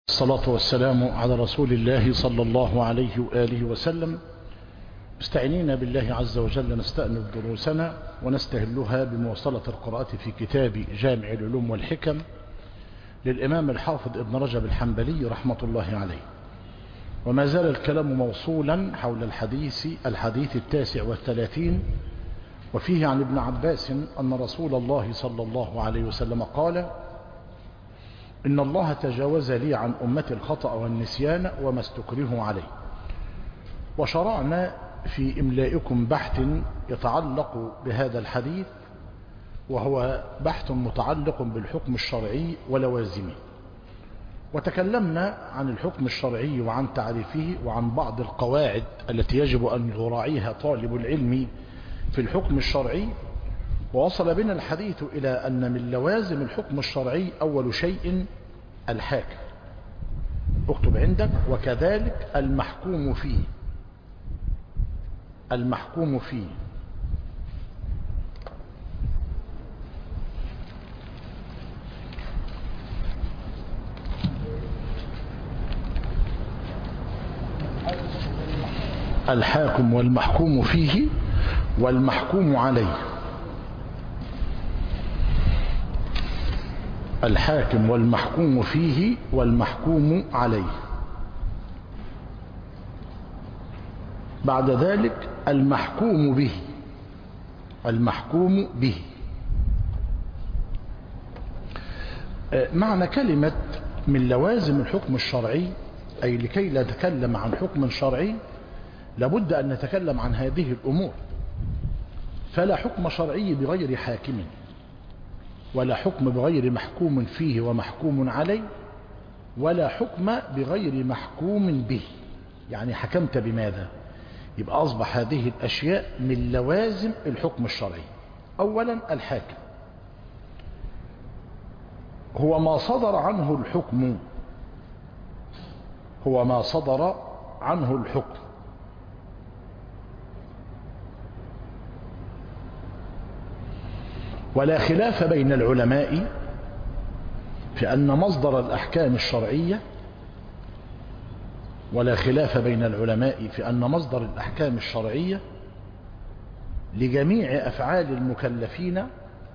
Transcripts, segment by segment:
الصلاة والسلام على رسول الله صلى الله عليه وآله وسلم مستعينين بالله عز وجل نستأنف دروسنا ونستهلها بمواصلة القراءة في كتاب جامع العلوم والحكم للإمام الحافظ ابن رجب الحنبلي رحمة الله عليه وما زال الكلام موصولا حول الحديث الحديث التاسع والثلاثين وفيه عن ابن عباس أن رسول الله صلى الله عليه وسلم قال إن الله تجاوز لي عن أمتي الخطأ والنسيان وما استكره عليه وشرعنا في إملائكم بحث يتعلق بهذا الحديث وهو بحث متعلق بالحكم الشرعي ولوازمه وتكلمنا عن الحكم الشرعي وعن تعريفه وعن بعض القواعد التي يجب أن يراعيها طالب العلم في الحكم الشرعي ووصل بنا الحديث إلى أن من لوازم الحكم الشرعي أول شيء الحاكم اكتب عندك وكذلك المحكوم فيه المحكوم فيه الحاكم والمحكوم فيه والمحكوم عليه الحاكم والمحكوم فيه والمحكوم عليه بعد ذلك المحكوم به المحكوم به معنى كلمة من لوازم الحكم الشرعي أي لكي لا نتكلم عن حكم شرعي لابد أن نتكلم عن هذه الأمور فلا حكم شرعي بغير حاكم ولا حكم بغير محكوم فيه ومحكوم عليه ولا حكم بغير محكوم به يعني حكمت بماذا يبقى أصبح هذه الأشياء من لوازم الحكم الشرعي أولا الحاكم هو ما صدر عنه الحكم هو ما صدر عنه الحكم ولا خلاف بين العلماء في أن مصدر الأحكام الشرعية ولا خلاف بين العلماء في أن مصدر الأحكام الشرعية لجميع أفعال المكلفين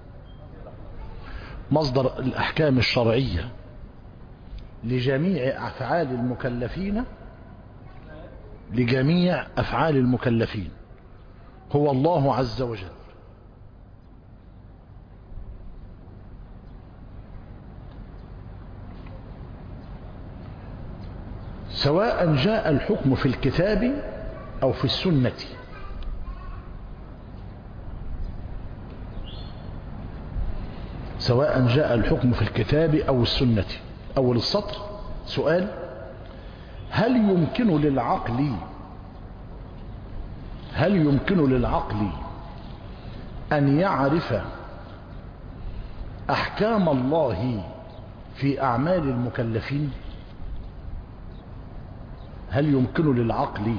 مصدر الأحكام الشرعية لجميع أفعال المكلفين لجميع أفعال المكلفين هو الله عز وجل سواء جاء الحكم في الكتاب أو في السنة سواء جاء الحكم في الكتاب أو السنة أول السطر سؤال هل يمكن للعقل هل يمكن للعقل أن يعرف أحكام الله في أعمال المكلفين هل يمكن للعقل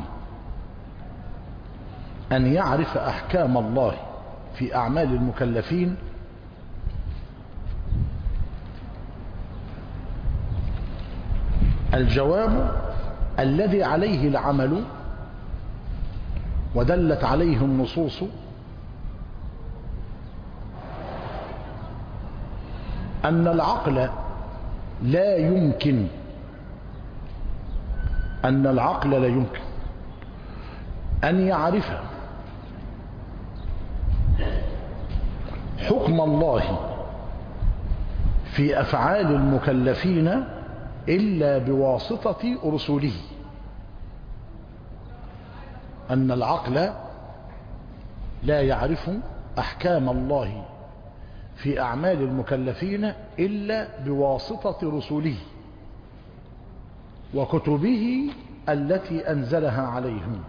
أن يعرف أحكام الله في أعمال المكلفين الجواب الذي عليه العمل ودلت عليه النصوص أن العقل لا يمكن أن العقل لا يمكن أن يعرف حكم الله في أفعال المكلفين إلا بواسطة رسوله أن العقل لا يعرف أحكام الله في أعمال المكلفين إلا بواسطة رسوله وكتبه التي أنزلها عليهم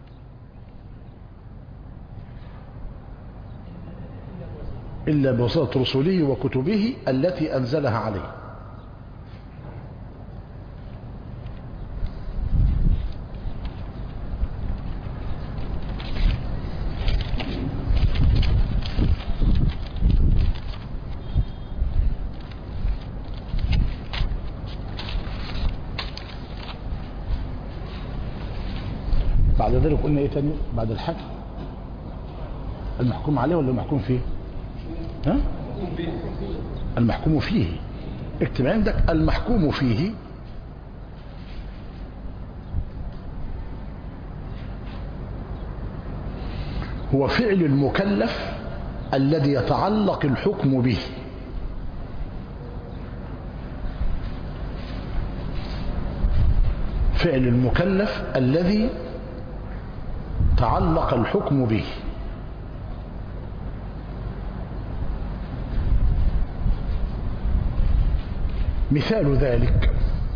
إلا بواسطة رسوله وكتبه التي أنزلها عليه بعد ذلك قلنا ايه تاني بعد الحكم المحكوم عليه ولا المحكوم فيه ها المحكوم فيه اكتب عندك المحكوم فيه هو فعل المكلف الذي يتعلق الحكم به فعل المكلف الذي تعلق الحكم به مثال ذلك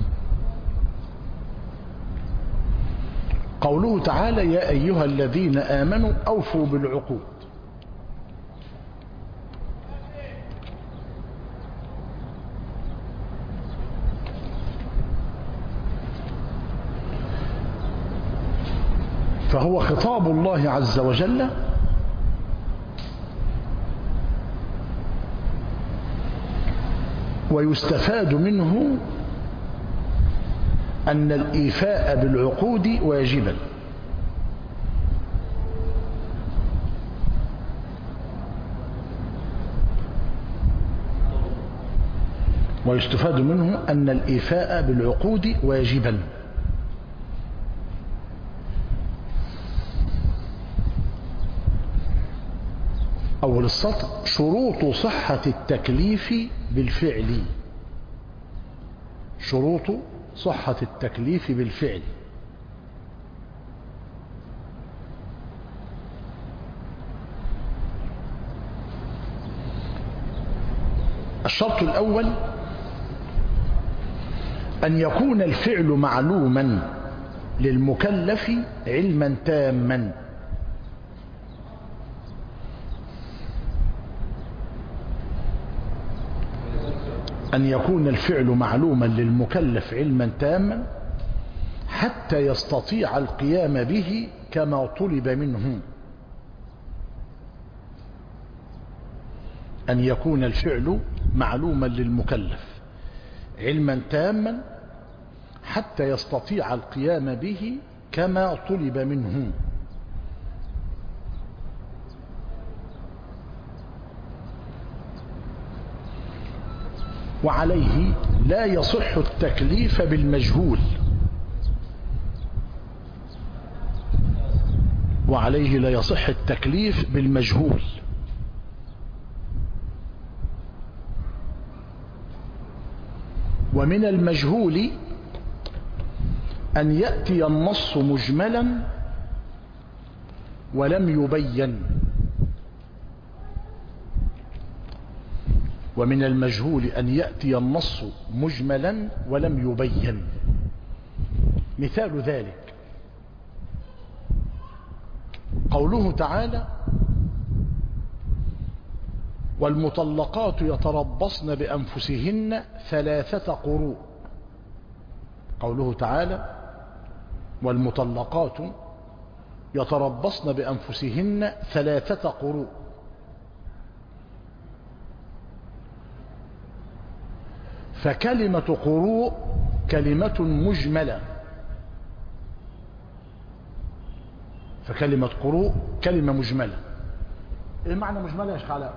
قوله تعالى يا أيها الذين آمنوا أوفوا بالعقود فهو خطاب الله عز وجل ويستفاد منه أن الإيفاء بالعقود واجبا ويستفاد منه أن الإيفاء بالعقود واجبا أول السطر شروط صحة التكليف بالفعل شروط صحة التكليف بالفعل الشرط الأول أن يكون الفعل معلوما للمكلف علما تاما أن يكون الفعل معلوما للمكلف علما تاما حتى يستطيع القيام به كما طلب منه أن يكون الفعل معلوما للمكلف علما تاما حتى يستطيع القيام به كما طلب منه وعليه لا يصح التكليف بالمجهول وعليه لا يصح التكليف بالمجهول ومن المجهول أن يأتي النص مجملا ولم يبين ومن المجهول أن يأتي النص مجملا ولم يبين مثال ذلك قوله تعالى والمطلقات يتربصن بأنفسهن ثلاثة قروء قوله تعالى والمطلقات يتربصن بأنفسهن ثلاثة قروء فكلمة قروء كلمة مجملة فكلمة قروء كلمة مجملة ايه معنى مجملة يا شيخ علاء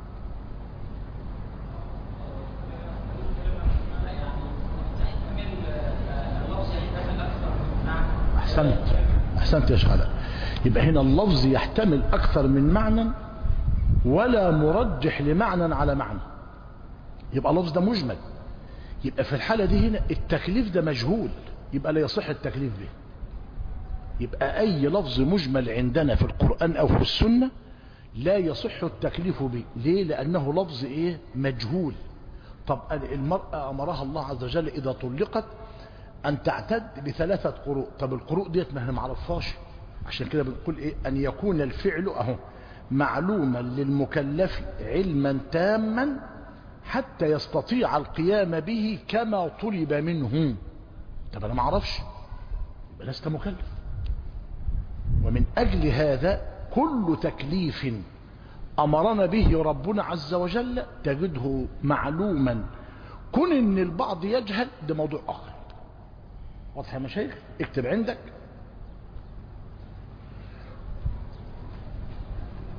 احسنت احسنت يا شيخ علاء يبقى هنا اللفظ يحتمل اكثر من معنى ولا مرجح لمعنى على معنى يبقى اللفظ ده مجمل يبقى في الحالة دي هنا التكليف ده مجهول يبقى لا يصح التكليف به يبقى أي لفظ مجمل عندنا في القرآن أو في السنة لا يصح التكليف به ليه لأنه لفظ إيه مجهول طب المرأة أمرها الله عز وجل إذا طلقت أن تعتد بثلاثة قروء طب القروء ديت ما احنا معرفهاش عشان كده بنقول إيه أن يكون الفعل أهو معلوما للمكلف علما تاما حتى يستطيع القيام به كما طلب منه طب انا ما اعرفش يبقى لست مكلف ومن اجل هذا كل تكليف امرنا به ربنا عز وجل تجده معلوما كن ان البعض يجهل ده موضوع اخر واضح يا مشايخ اكتب عندك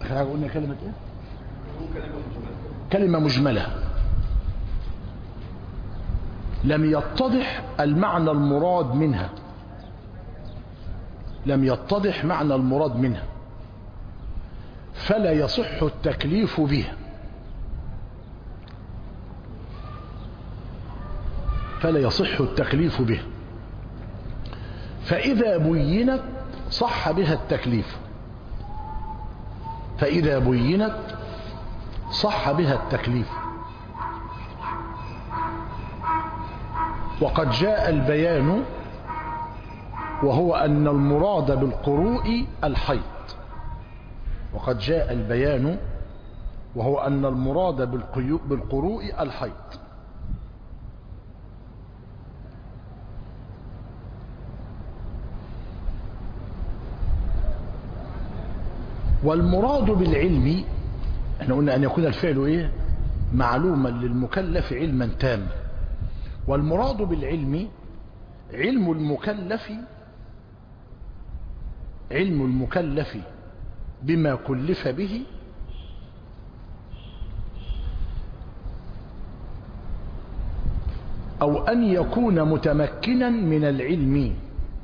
احنا قلنا كلمة ايه كلمة مجملة لم يتضح المعنى المراد منها لم يتضح معنى المراد منها فلا يصح التكليف بها فلا يصح التكليف بها فإذا بينت صح بها التكليف فإذا بينت صح بها التكليف وقد جاء البيان وهو أن المراد بالقروء الحيض وقد جاء البيان وهو أن المراد بالقروء الحيض والمراد بالعلم احنا قلنا أن يكون الفعل إيه معلوما للمكلف علما تاما والمراد بالعلم علم المكلف علم المكلف بما كلف به أو أن يكون متمكنا من العلم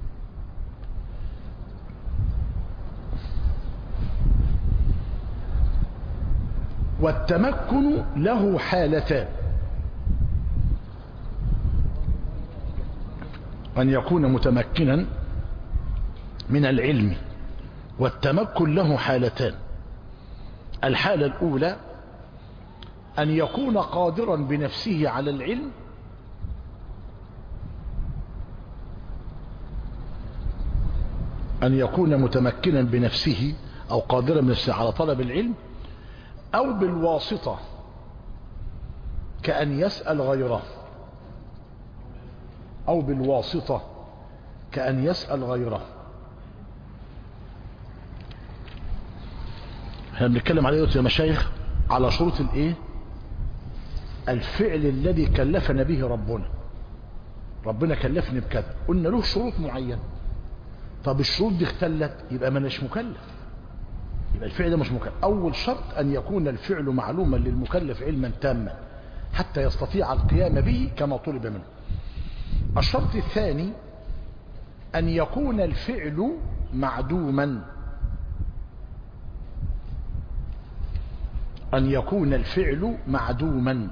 والتمكن له حالتان أن يكون متمكنا من العلم والتمكن له حالتان الحالة الأولى أن يكون قادرا بنفسه على العلم أن يكون متمكنا بنفسه أو قادرا بنفسه على طلب العلم أو بالواسطة كأن يسأل غيره أو بالواسطة كأن يسأل غيره احنا بنتكلم عليه يا مشايخ على شروط الايه الفعل الذي كلفنا به ربنا ربنا كلفني بكذا قلنا له شروط معينة طب الشروط دي اختلت يبقى ما مش مكلف يبقى الفعل ده مش مكلف اول شرط ان يكون الفعل معلوما للمكلف علما تاما حتى يستطيع القيام به كما طلب منه الشرط الثاني أن يكون الفعل معدوما أن يكون الفعل معدوما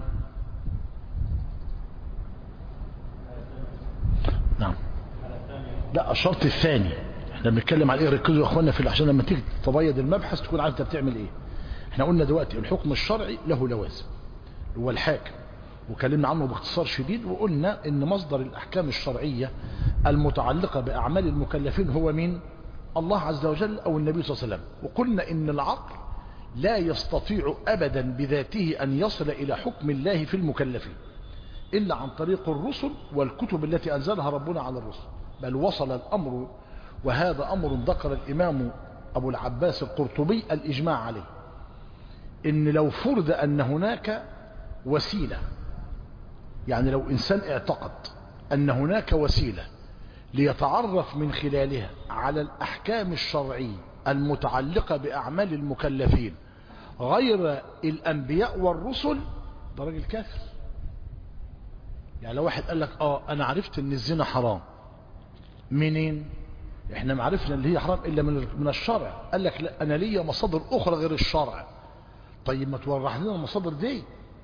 نعم لا الشرط الثاني احنا بنتكلم على ايه ركزوا يا اخوانا في عشان لما تيجي تبيض المبحث تكون عارف انت بتعمل ايه احنا قلنا دلوقتي الحكم الشرعي له لوازم هو الحاكم وكلمنا عنه باختصار شديد وقلنا ان مصدر الاحكام الشرعية المتعلقة باعمال المكلفين هو مين الله عز وجل او النبي صلى الله عليه وسلم وقلنا ان العقل لا يستطيع ابدا بذاته ان يصل الى حكم الله في المكلفين الا عن طريق الرسل والكتب التي انزلها ربنا على الرسل بل وصل الامر وهذا امر ذكر الامام ابو العباس القرطبي الاجماع عليه ان لو فرض ان هناك وسيله يعني لو إنسان اعتقد أن هناك وسيلة ليتعرف من خلالها على الأحكام الشرعية المتعلقة بأعمال المكلفين غير الأنبياء والرسل ده راجل كافر يعني لو واحد قال لك اه انا عرفت ان الزنا حرام منين احنا ما عرفنا اللي هي حرام الا من من الشرع قال لك لا انا ليا مصادر اخرى غير الشرع طيب ما توضح لنا المصادر دي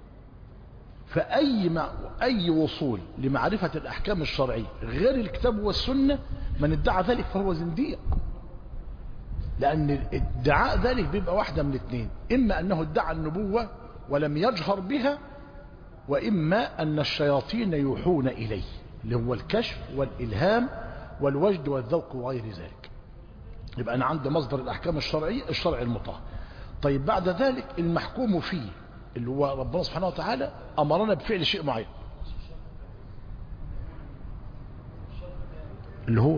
فأي مع... أي وصول لمعرفة الأحكام الشرعية غير الكتاب والسنة من ادعى ذلك فهو زنديق لأن ادعاء ذلك بيبقى واحدة من الاثنين إما أنه ادعى النبوة ولم يجهر بها وإما أن الشياطين يوحون إليه اللي هو الكشف والإلهام والوجد والذوق وغير ذلك يبقى أنا عندي مصدر الأحكام الشرعية الشرع المطهر طيب بعد ذلك المحكوم فيه اللي هو ربنا سبحانه وتعالى أمرنا بفعل شيء معين اللي هو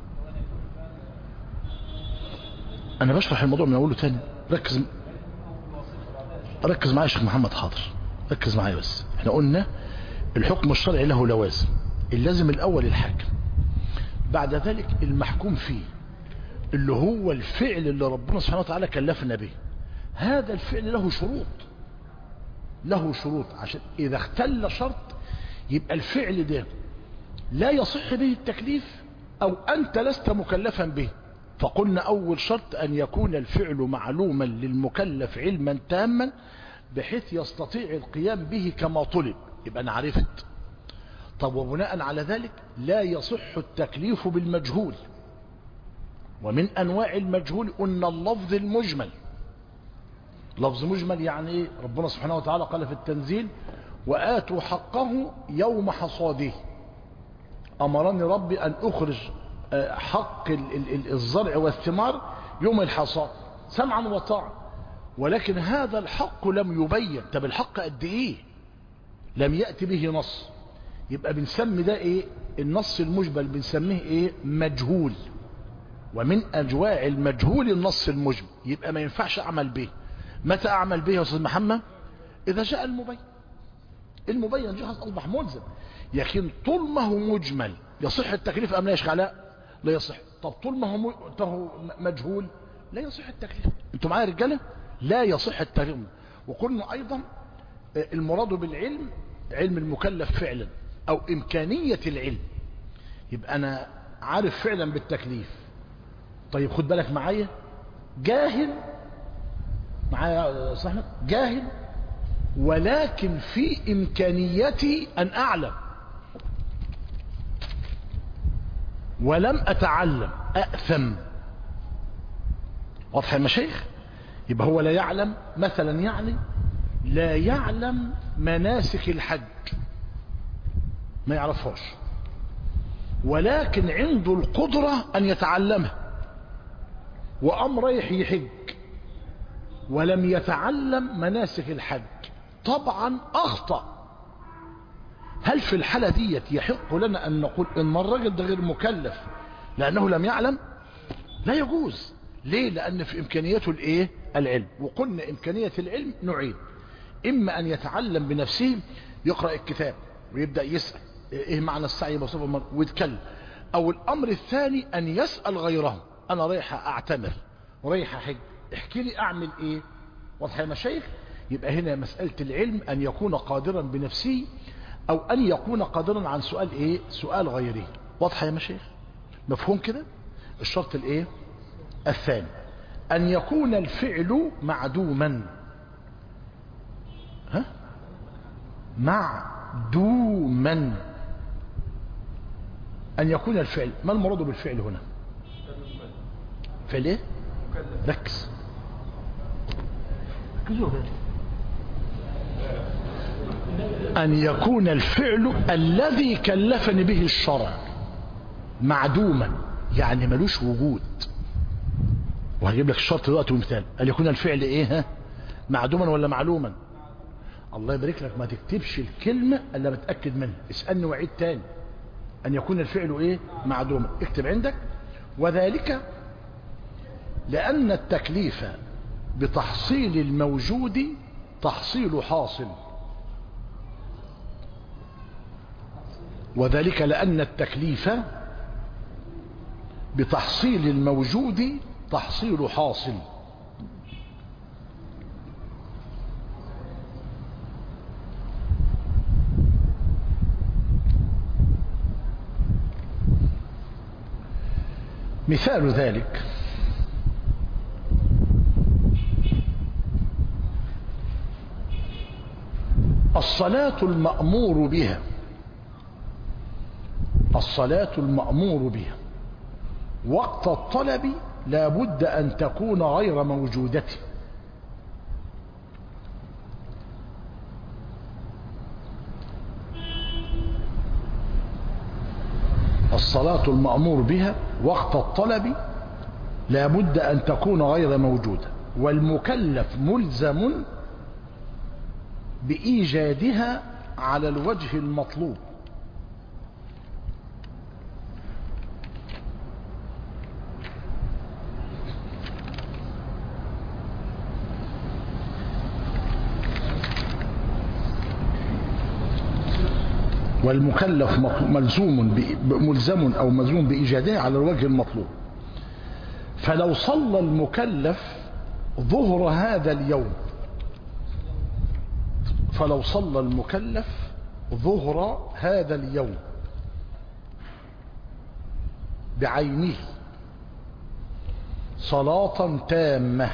أنا بشرح الموضوع من أوله تاني ركز ركز معايا يا شيخ محمد حاضر ركز معايا بس احنا قلنا الحكم الشرعي له لوازم اللازم الأول الحاكم بعد ذلك المحكوم فيه اللي هو الفعل اللي ربنا سبحانه وتعالى كلفنا به هذا الفعل له شروط له شروط عشان إذا اختل شرط يبقى الفعل ده لا يصح به التكليف أو أنت لست مكلفا به فقلنا أول شرط أن يكون الفعل معلوما للمكلف علما تاما بحيث يستطيع القيام به كما طلب يبقى أنا عرفت طب وبناء على ذلك لا يصح التكليف بالمجهول ومن أنواع المجهول أن اللفظ المجمل لفظ مجمل يعني ايه ربنا سبحانه وتعالى قال في التنزيل وآتوا حقه يوم حصاده أمرني ربي أن أخرج حق الزرع والثمار يوم الحصاد سمعا وطاعا ولكن هذا الحق لم يبين طب الحق قد ايه لم يأتي به نص يبقى بنسمي ده ايه النص المجمل بنسميه ايه مجهول ومن أجواع المجهول النص المجمل يبقى ما ينفعش أعمل به متى أعمل به يا أستاذ محمد إذا جاء المبين المبين جهاز أصبح ملزم لكن طول ما هو مجمل يصح التكليف أم لا يشغل لا لا يصح طب طول ما هو مجهول لا يصح التكليف انتوا معايا رجاله لا يصح التكليف وقلنا أيضا المراد بالعلم علم المكلف فعلا أو إمكانية العلم يبقى أنا عارف فعلا بالتكليف طيب خد بالك معايا جاهل معايا صح جاهل ولكن في إمكانيتي أن أعلم ولم أتعلم أأثم واضح يا مشايخ يبقى هو لا يعلم مثلا يعني لا يعلم مناسك الحج ما يعرفهاش ولكن عنده القدرة أن يتعلمها وأم رايح يحج ولم يتعلم مناسك الحج طبعا أخطأ هل في الحالة ديت يحق لنا أن نقول إن الرجل ده غير مكلف لأنه لم يعلم لا يجوز ليه لأن في إمكانيته الإيه العلم وقلنا إمكانية العلم نوعين إما أن يتعلم بنفسه يقرأ الكتاب ويبدأ يسأل إيه معنى السعي بصفة ويتكلم أو الأمر الثاني أن يسأل غيره أنا رايح أعتمر ورايح أحج احكي لي أعمل إيه واضح يا مشايخ يبقى هنا مسألة العلم أن يكون قادرا بنفسه أو أن يكون قادرا عن سؤال إيه سؤال غيره واضح يا مشايخ مفهوم كده الشرط الإيه الثاني أن يكون الفعل معدوما ها معدوما أن يكون الفعل ما المراد بالفعل هنا فعل ايه ركز ركزوا أن يكون الفعل الذي كلفني به الشرع معدوما يعني ملوش وجود وهجيب لك الشرط دلوقتي ومثال أن يكون الفعل إيه ها معدوما ولا معلوما الله يبارك لك ما تكتبش الكلمة إلا متأكد منها اسألني وعيد تاني أن يكون الفعل إيه معدوما اكتب عندك وذلك لأن التكليف بتحصيل الموجود تحصيل حاصل وذلك لأن التكليف بتحصيل الموجود تحصيل حاصل مثال ذلك الصلاة المأمور بها الصلاة المأمور بها وقت الطلب لا بد أن تكون غير موجودة الصلاة المأمور بها وقت الطلب لا بد أن تكون غير موجودة والمكلف ملزم بإيجادها على الوجه المطلوب والمكلف ملزوم ملزم أو ملزوم بإيجادها على الوجه المطلوب فلو صلى المكلف ظهر هذا اليوم فلو صلى المكلف ظهر هذا اليوم بعينه صلاة تامة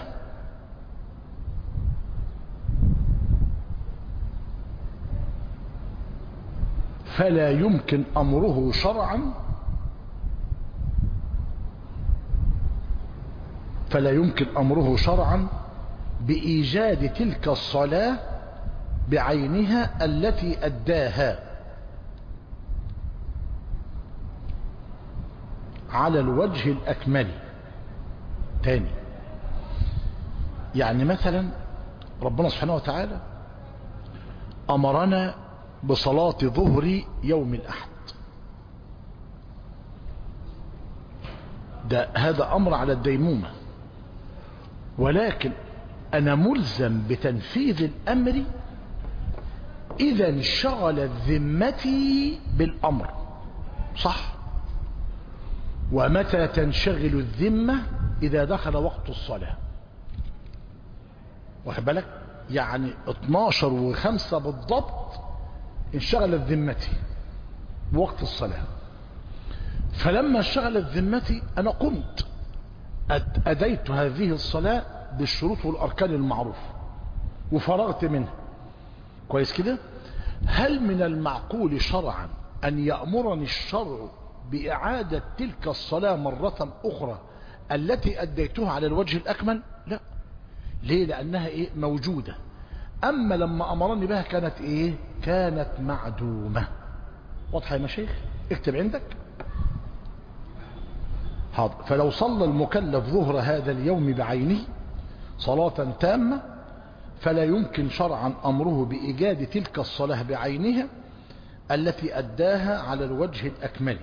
فلا يمكن أمره شرعا فلا يمكن أمره شرعا بإيجاد تلك الصلاة بعينها التي أداها على الوجه الأكمل تاني يعني مثلا ربنا سبحانه وتعالى أمرنا بصلاة ظهر يوم الأحد ده هذا أمر على الديمومة ولكن أنا ملزم بتنفيذ الأمر إذا انشغلت ذمتي بالأمر صح ومتى تنشغل الذمة إذا دخل وقت الصلاة واخد بالك يعني 12 وخمسة بالضبط انشغلت ذمتي بوقت الصلاة فلما انشغلت ذمتي أنا قمت أديت هذه الصلاة بالشروط والأركان المعروفة وفرغت منها كويس كده هل من المعقول شرعا أن يأمرني الشرع بإعادة تلك الصلاة مرة أخرى التي أديتها على الوجه الأكمل لا ليه لأنها إيه موجودة أما لما أمرني بها كانت إيه كانت معدومة واضحة يا مشايخ اكتب عندك حاضر فلو صلى المكلف ظهر هذا اليوم بعينه صلاة تامة فلا يمكن شرعا أمره بإيجاد تلك الصلاة بعينها التي أداها على الوجه الأكمل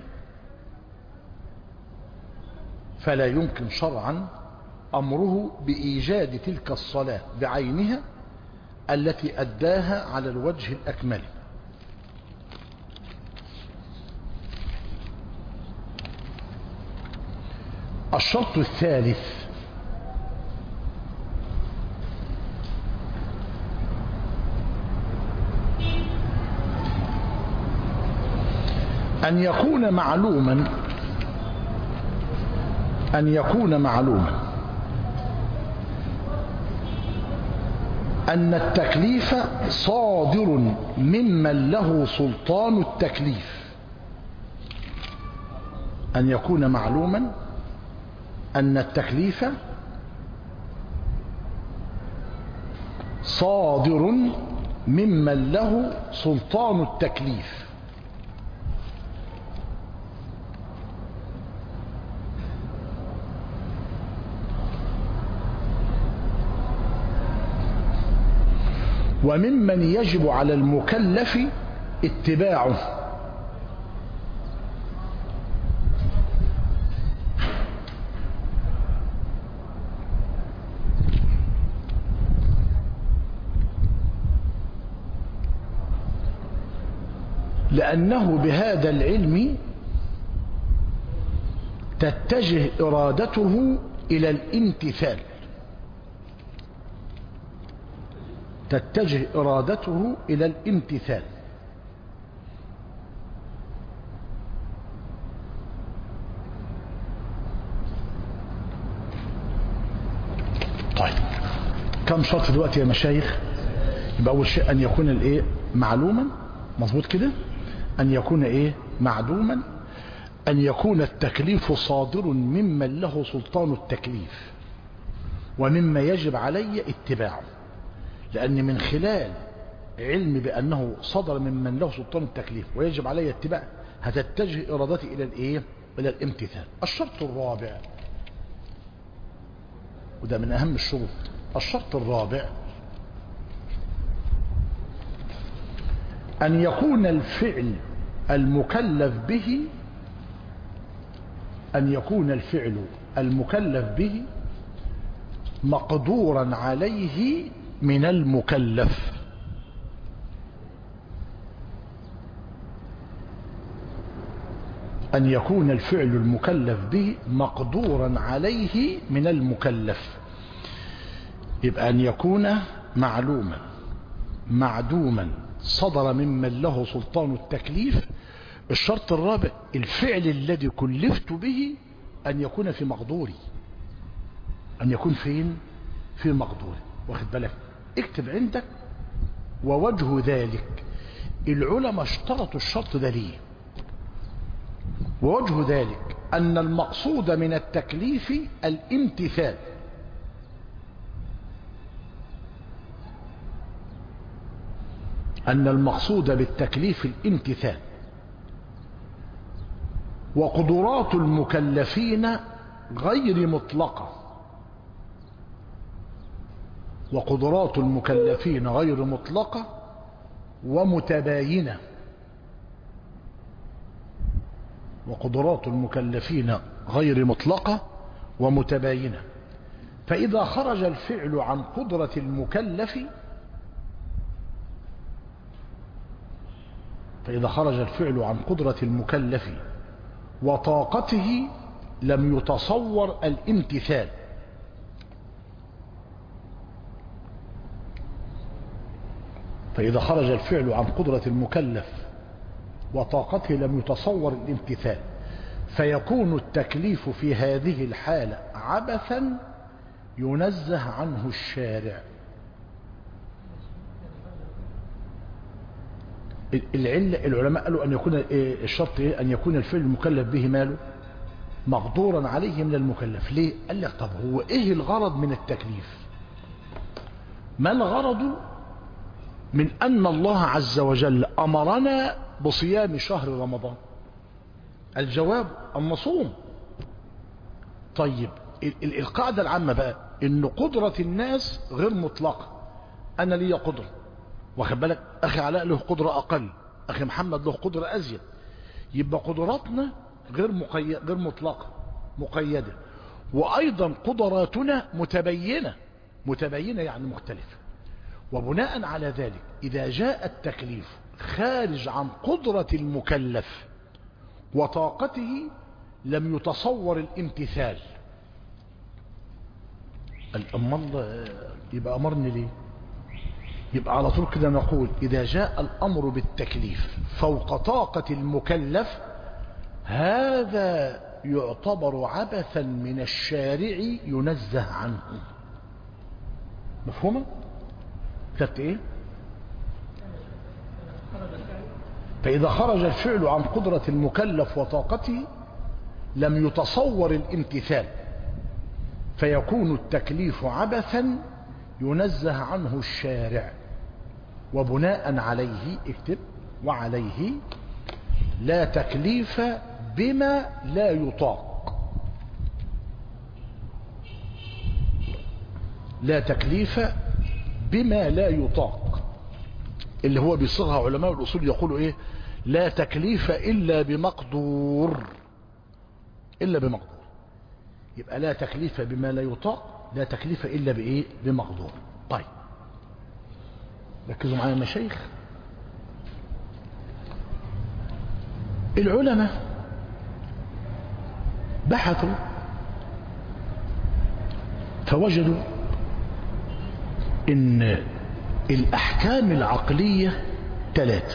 فلا يمكن شرعا أمره بإيجاد تلك الصلاة بعينها التي أداها على الوجه الأكمل الشرط الثالث أن يكون معلوما أن يكون معلوما أن التكليف صادر ممن له سلطان التكليف أن يكون معلوما أن التكليف صادر ممن له سلطان التكليف وممن يجب على المكلف اتباعه لأنه بهذا العلم تتجه إرادته إلى الامتثال تتجه إرادته إلى الامتثال طيب كم شرط دلوقتي يا مشايخ يبقى أول شيء أن يكون الإيه معلوما مظبوط كده أن يكون إيه معدوما أن يكون التكليف صادر ممن له سلطان التكليف ومما يجب علي اتباعه لأن من خلال علمي بأنه صدر ممن له سلطان التكليف ويجب علي اتباعه هتتجه إرادتي إلى الإيه؟ إلى الامتثال الشرط الرابع وده من أهم الشروط الشرط الرابع أن يكون الفعل المكلف به أن يكون الفعل المكلف به مقدورا عليه من المكلف أن يكون الفعل المكلف به مقدورا عليه من المكلف يبقى أن يكون معلوما معدوما صدر ممن له سلطان التكليف الشرط الرابع الفعل الذي كلفت به أن يكون في مقدوري أن يكون فين في مقدوري واخد بالك اكتب عندك ووجه ذلك العلماء اشترطوا الشرط ده ليه ووجه ذلك أن المقصود من التكليف الامتثال أن المقصود بالتكليف الامتثال وقدرات المكلفين غير مطلقة وقدرات المكلفين غير مطلقة ومتباينة وقدرات المكلفين غير مطلقة ومتباينة فإذا خرج الفعل عن قدرة المكلف فإذا خرج الفعل عن قدرة المكلف وطاقته لم يتصور الامتثال فإذا خرج الفعل عن قدرة المكلف وطاقته لم يتصور الامتثال فيكون التكليف في هذه الحالة عبثا ينزه عنه الشارع العلة العلماء قالوا أن يكون الشرط إيه؟ أن يكون الفعل المكلف به ماله مقدورا عليه من المكلف ليه قال لك طب هو إيه الغرض من التكليف ما الغرض من أن الله عز وجل أمرنا بصيام شهر رمضان الجواب أن نصوم طيب القاعدة العامة بقى إن قدرة الناس غير مطلقة أنا لي قدرة واخد بالك أخي علاء له قدرة أقل أخي محمد له قدرة أزيد يبقى قدراتنا غير مقيد غير مطلقة مقيدة وأيضا قدراتنا متبينة متبينة يعني مختلفة وبناء على ذلك إذا جاء التكليف خارج عن قدرة المكلف وطاقته لم يتصور الامتثال الأمر يبقى أمرني ليه يبقى على طول كده نقول إذا جاء الأمر بالتكليف فوق طاقة المكلف هذا يعتبر عبثا من الشارع ينزه عنه مفهومة؟ كتبت ايه فإذا خرج الفعل عن قدرة المكلف وطاقته لم يتصور الامتثال فيكون التكليف عبثا ينزه عنه الشارع وبناء عليه اكتب وعليه لا تكليف بما لا يطاق لا تكليف بما لا يطاق اللي هو بصيغها علماء الأصول يقولوا إيه لا تكليف إلا بمقدور إلا بمقدور يبقى لا تكليف بما لا يطاق لا تكليف إلا بإيه بمقدور طيب ركزوا معايا مشايخ العلماء بحثوا فوجدوا ان الاحكام العقلية ثلاثة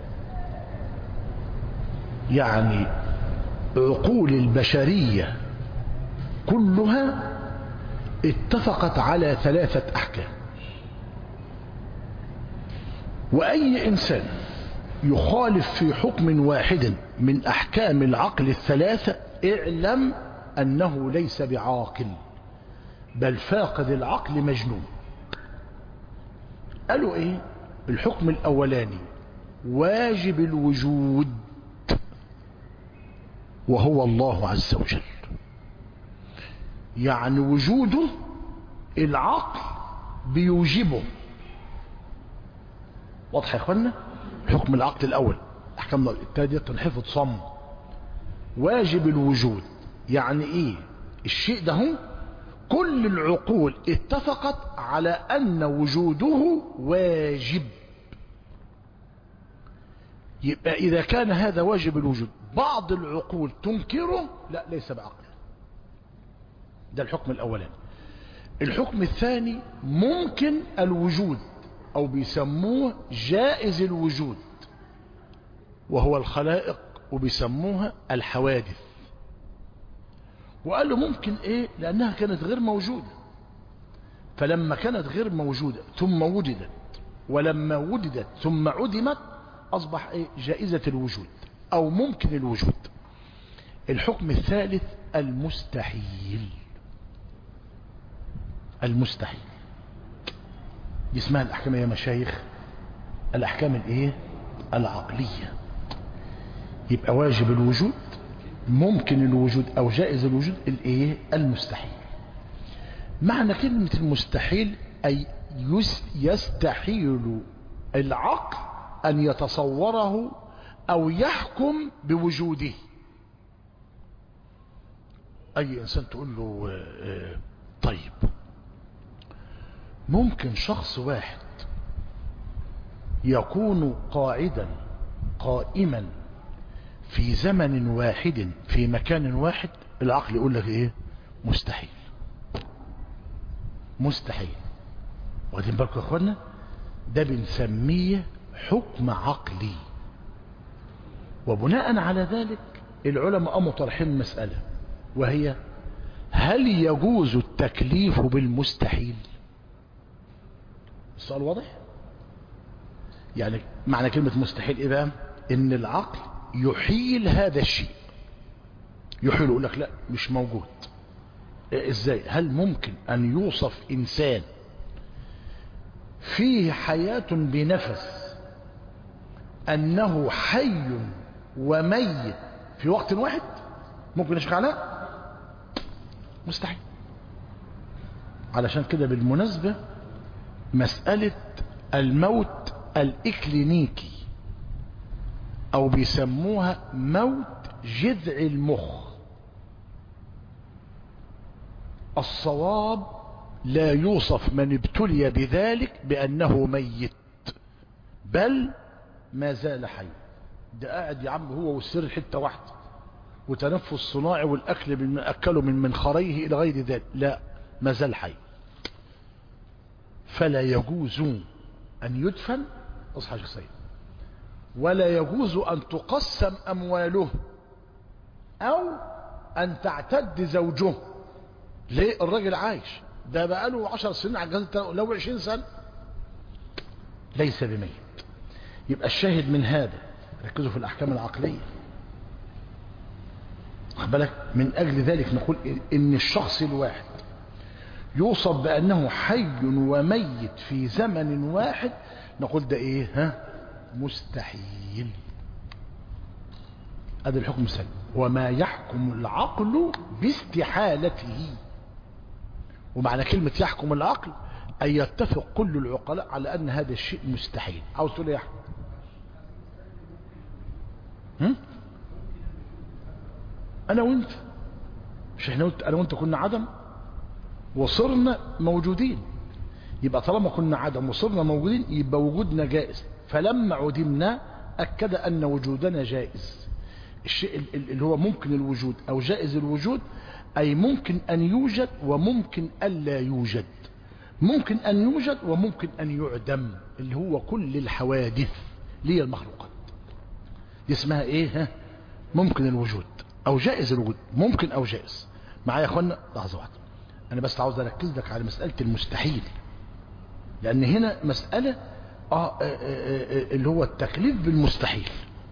يعني عقول البشرية كلها اتفقت على ثلاثة احكام واي انسان يخالف في حكم واحد من احكام العقل الثلاثة اعلم انه ليس بعاقل بل فاقد العقل مجنون قالوا ايه الحكم الاولاني واجب الوجود وهو الله عز وجل يعني وجوده العقل بيوجبه واضح يا اخوانا حكم العقل الاول احكام التالية تنحفظ صم واجب الوجود يعني ايه الشيء ده هو كل العقول اتفقت على أن وجوده واجب يبقى إذا كان هذا واجب الوجود بعض العقول تنكره لا ليس بعقل ده الحكم الأولاني الحكم الثاني ممكن الوجود او بيسموه جائز الوجود وهو الخلائق وبيسموها الحوادث وقال له ممكن ايه لانها كانت غير موجودة فلما كانت غير موجودة ثم وجدت ولما وجدت ثم عدمت اصبح ايه جائزة الوجود او ممكن الوجود الحكم الثالث المستحيل المستحيل دي اسمها الاحكام يا مشايخ الاحكام الايه العقلية يبقى واجب الوجود ممكن الوجود او جائز الوجود الايه المستحيل معنى كلمة المستحيل اي يستحيل العقل ان يتصوره او يحكم بوجوده اي انسان تقول له آه طيب ممكن شخص واحد يكون قاعدا قائما في زمن واحد في مكان واحد العقل يقول لك ايه مستحيل مستحيل واخدين بالكم يا اخوانا ده بنسميه حكم عقلي وبناء على ذلك العلماء قاموا طرحين مسألة وهي هل يجوز التكليف بالمستحيل السؤال واضح يعني معنى كلمة مستحيل ايه بقى ان العقل يحيل هذا الشيء يحيل يقول لك لا مش موجود إيه ازاي هل ممكن ان يوصف انسان فيه حياة بنفس انه حي وميت في وقت واحد ممكن يشفع لا مستحيل علشان كده بالمناسبة مسألة الموت الإكلينيكي أو بيسموها موت جذع المخ الصواب لا يوصف من ابتلي بذلك بأنه ميت بل ما زال حي ده قاعد يا عم هو والسر حتة واحدة وتنفس صناعي والأكل من أكله من منخريه إلى غير ذلك لا ما زال حي فلا يجوز أن يدفن أصحى شخصيا ولا يجوز أن تقسم أمواله أو أن تعتد زوجه ليه الراجل عايش ده بقاله عشر سنين على الجهاز لو عشرين سنة ليس بميت يبقى الشاهد من هذا ركزوا في الأحكام العقلية بالك من أجل ذلك نقول إن الشخص الواحد يوصف بأنه حي وميت في زمن واحد نقول ده إيه ها مستحيل هذا الحكم السلبي وما يحكم العقل باستحالته ومعنى كلمة يحكم العقل أن يتفق كل العقلاء على أن هذا الشيء مستحيل عاوز تقول يا أحمد هم؟ أنا وأنت مش احنا وانت أنا وأنت كنا عدم وصرنا موجودين يبقى طالما كنا عدم وصرنا موجودين يبقى وجودنا جائز فلما عدمنا أكد أن وجودنا جائز الشيء اللي هو ممكن الوجود أو جائز الوجود أي ممكن أن يوجد وممكن ألا يوجد ممكن أن يوجد وممكن أن يعدم اللي هو كل الحوادث اللي هي المخلوقات دي اسمها ايه ها؟ ممكن الوجود او جائز الوجود ممكن او جائز معايا يا اخوانا لحظه واحده انا بس عاوز اركز لك على مساله المستحيل لان هنا مساله آه آه آه اللي هو التكليف بالمستحيل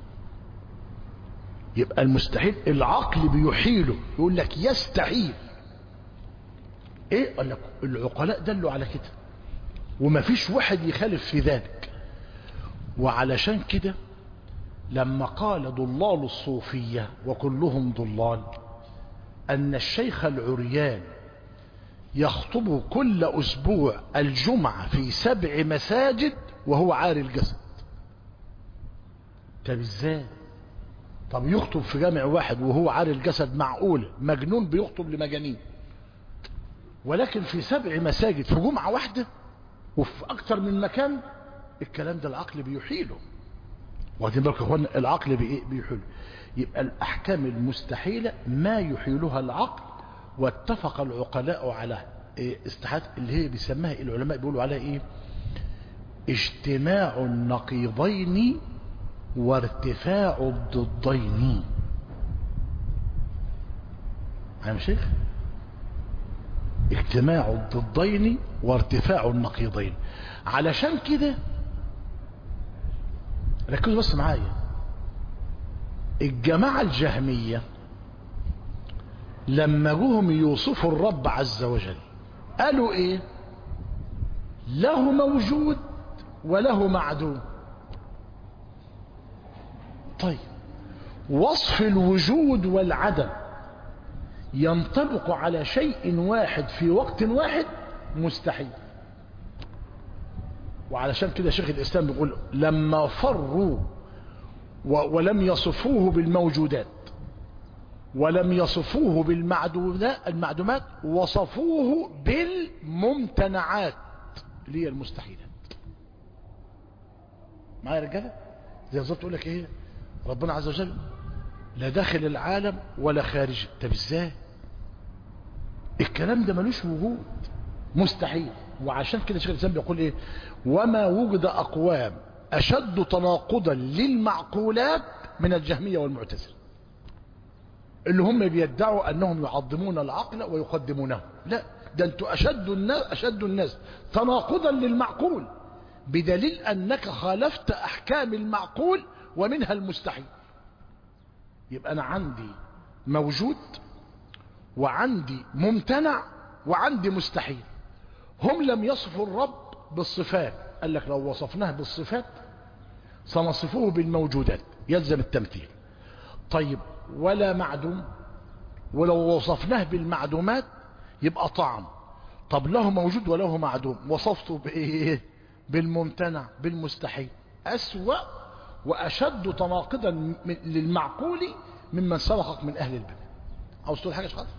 يبقى المستحيل العقل بيحيله يقول لك يستحيل ايه قال لك العقلاء دلوا على كده وما فيش واحد يخالف في ذلك وعلشان كده لما قال ضلال الصوفية وكلهم ضلال أن الشيخ العريان يخطب كل أسبوع الجمعة في سبع مساجد وهو عاري الجسد طب ازاي طب يخطب في جامع واحد وهو عاري الجسد معقول مجنون بيخطب لمجانين ولكن في سبع مساجد في جمعة واحدة وفي أكثر من مكان الكلام ده العقل بيحيله واخدين بالك يا اخوانا العقل بيحيله يبقى الأحكام المستحيلة ما يحيلها العقل واتفق العقلاء على إيه استحالة اللي هي بيسمها العلماء بيقولوا عليها ايه اجتماع النقيضين وارتفاع الضدين عام شيخ اجتماع الضدين وارتفاع النقيضين علشان كده ركزوا بس معايا الجماعة الجهمية لما جوهم يوصفوا الرب عز وجل قالوا ايه له موجود وله معدوم طيب وصف الوجود والعدم ينطبق على شيء واحد في وقت واحد مستحيل وعلشان كده شيخ الإسلام بيقول لما فروا ولم يصفوه بالموجودات ولم يصفوه بالمعدومات المعدومات وصفوه بالممتنعات اللي هي المستحيلات معايا يا رجاله زي بالظبط تقول لك ايه ربنا عز وجل لا داخل العالم ولا خارجه طب ازاي الكلام ده ملوش وجود مستحيل وعشان كده شيخ الاسلام بيقول ايه وما وجد اقوام اشد تناقضا للمعقولات من الجهميه والمعتزله اللي هم بيدعوا انهم يعظمون العقل ويقدمونه لا ده انتوا اشد الناس اشد الناس تناقضا للمعقول بدليل انك خالفت احكام المعقول ومنها المستحيل يبقى انا عندي موجود وعندي ممتنع وعندي مستحيل هم لم يصفوا الرب بالصفات قال لك لو وصفناه بالصفات سنصفه بالموجودات يلزم التمثيل طيب ولا معدوم ولو وصفناه بالمعدومات يبقى طعم طب له موجود وله معدوم وصفته بايه بالممتنع بالمستحيل اسوا واشد تناقضا للمعقول ممن سبقك من اهل البدع عاوز تقول حاجه شخص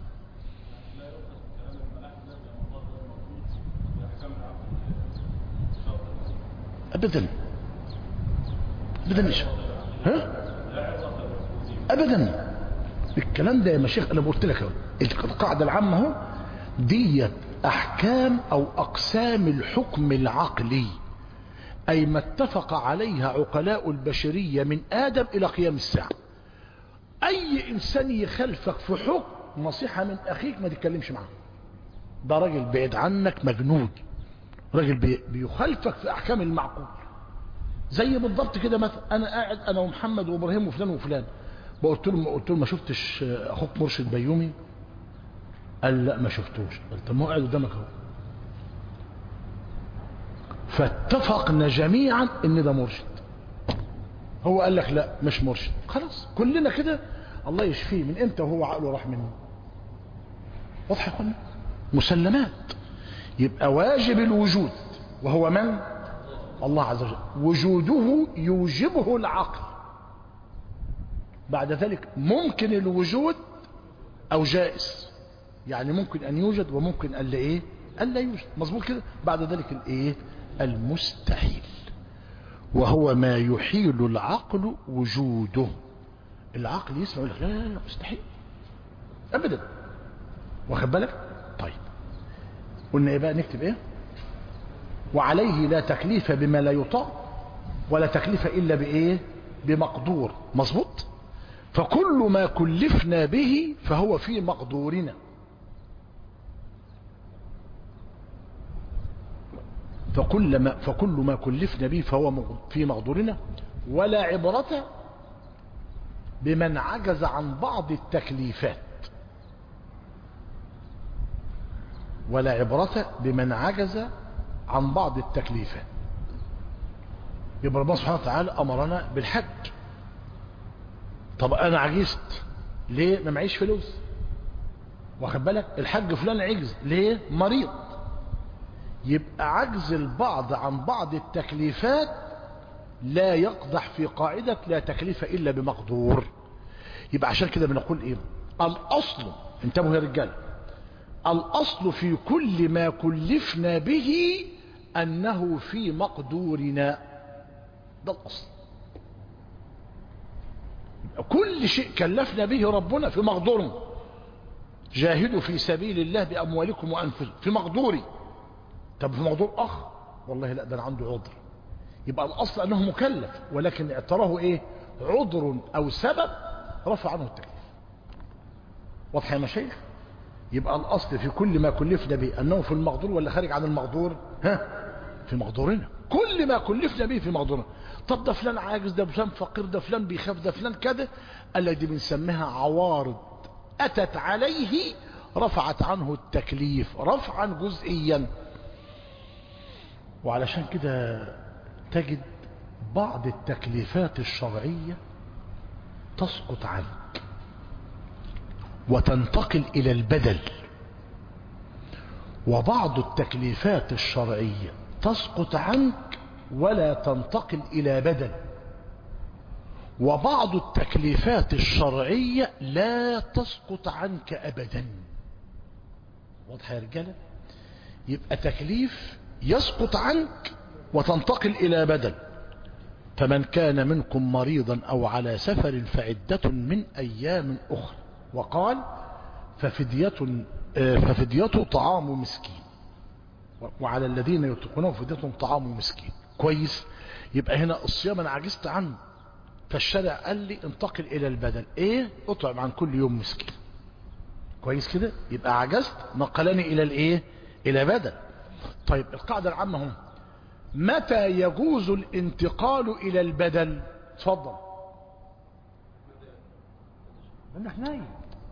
ابدا ابدا مش ها ابدا الكلام ده يا مشيخ انا قلت لك القاعده العامه اهو ديت احكام او اقسام الحكم العقلي اي ما اتفق عليها عقلاء البشريه من ادم الى قيام الساعه اي انسان يخالفك في حكم نصيحه من اخيك ما تتكلمش معاه ده راجل بعيد عنك مجنون راجل بي بيخالفك في احكام المعقول زي بالضبط كده مثلا انا قاعد انا ومحمد وابراهيم وفلان وفلان قلت له قلت له ما شفتش اخوك مرشد بيومي قال لا ما شفتوش قلت ما هو قاعد قدامك اهو فاتفقنا جميعا ان ده مرشد هو قال لك لا مش مرشد خلاص كلنا كده الله يشفيه من امتى وهو عقله راح منه واضح يا اخوانا مسلمات يبقى واجب الوجود وهو من الله عز وجل وجوده يوجبه العقل بعد ذلك ممكن الوجود او جائز يعني ممكن ان يوجد وممكن ان لا ايه ان لا يوجد مظبوط كده بعد ذلك الايه المستحيل وهو ما يحيل العقل وجوده العقل يسمع يقول لك لا لا لا مستحيل ابدا واخد بالك طيب قلنا ايه بقى نكتب ايه وعليه لا تكليف بما لا يطاق ولا تكليف الا بايه بمقدور مظبوط فكل ما كلفنا به فهو في مقدورنا فكل ما, فكل ما كلفنا به فهو في مقدورنا ولا عبرة بمن عجز عن بعض التكليفات ولا عبرة بمن عجز عن بعض التكليفات يبقى ربنا سبحانه وتعالى أمرنا بالحج طب أنا عجزت ليه ما معيش فلوس واخد بالك الحج فلان عجز ليه مريض يبقى عجز البعض عن بعض التكليفات لا يقضح في قاعدة لا تكليف إلا بمقدور يبقى عشان كده بنقول إيه الأصل انتبهوا يا رجال الأصل في كل ما كلفنا به أنه في مقدورنا ده الأصل كل شيء كلفنا به ربنا في مقدورنا جاهدوا في سبيل الله بأموالكم وأنفسكم في مقدوري طب في مقدور أخ والله لا ده أنا عنده عذر يبقى الأصل أنه مكلف ولكن اعتراه إيه عذر أو سبب رفع عنه التكليف واضح يا مشايخ يبقى الأصل في كل ما كلفنا به أنه في المقدور ولا خارج عن المقدور ها في مقدورنا كل ما كلفنا به في مقدورنا طب ده فلان عاجز ده فلان فقير ده فلان بيخاف ده فلان كذا قال لك دي بنسميها عوارض أتت عليه رفعت عنه التكليف رفعا جزئيا وعلشان كده تجد بعض التكليفات الشرعية تسقط عنك وتنتقل إلى البدل وبعض التكليفات الشرعية تسقط عنك ولا تنتقل إلى بدل وبعض التكليفات الشرعية لا تسقط عنك أبدا واضح يا رجالة يبقى تكليف يسقط عنك وتنتقل إلى بدل فمن كان منكم مريضا أو على سفر فعدة من أيام أخرى وقال ففدية ففديته طعام مسكين وعلى الذين يتقونه فديتهم طعام مسكين كويس يبقى هنا الصيام انا عجزت عنه فالشرع قال لي انتقل الى البدل ايه اطعم عن كل يوم مسكين كويس كده يبقى عجزت نقلني الى الايه الى بدل طيب القاعدة العامة هم متى يجوز الانتقال الى البدل اتفضل لانك نايم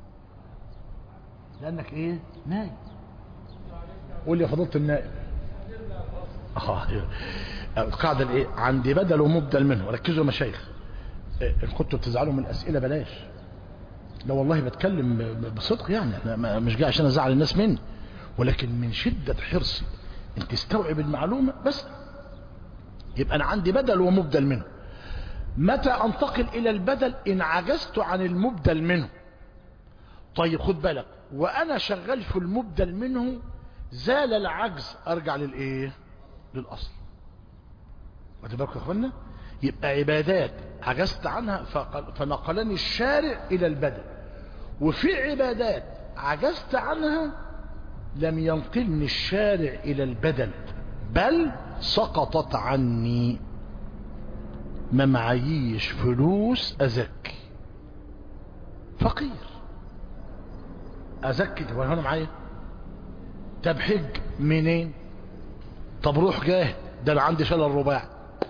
لانك ايه نايم قول لي يا فضيله النائب اه القاعده الايه عندي بدل ومبدل منه ركزوا يا مشايخ ان كنتوا بتزعلوا من الاسئله بلاش لا والله بتكلم بصدق يعني انا مش جاي عشان ازعل الناس مني ولكن من شده حرصي ان تستوعب المعلومه بس يبقى انا عندي بدل ومبدل منه متى انتقل الى البدل ان عجزت عن المبدل منه طيب خد بالك وانا شغال في المبدل منه زال العجز ارجع للايه للاصل واخد بالكم يا اخوانا يبقى عبادات عجزت عنها فنقلني الشارع الى البدل وفي عبادات عجزت عنها لم ينقلني الشارع الى البدل بل سقطت عني ما معيش فلوس ازكي فقير ازكي طب انا معايا طب حج منين طب روح جاهد ده انا عندي شلل رباعي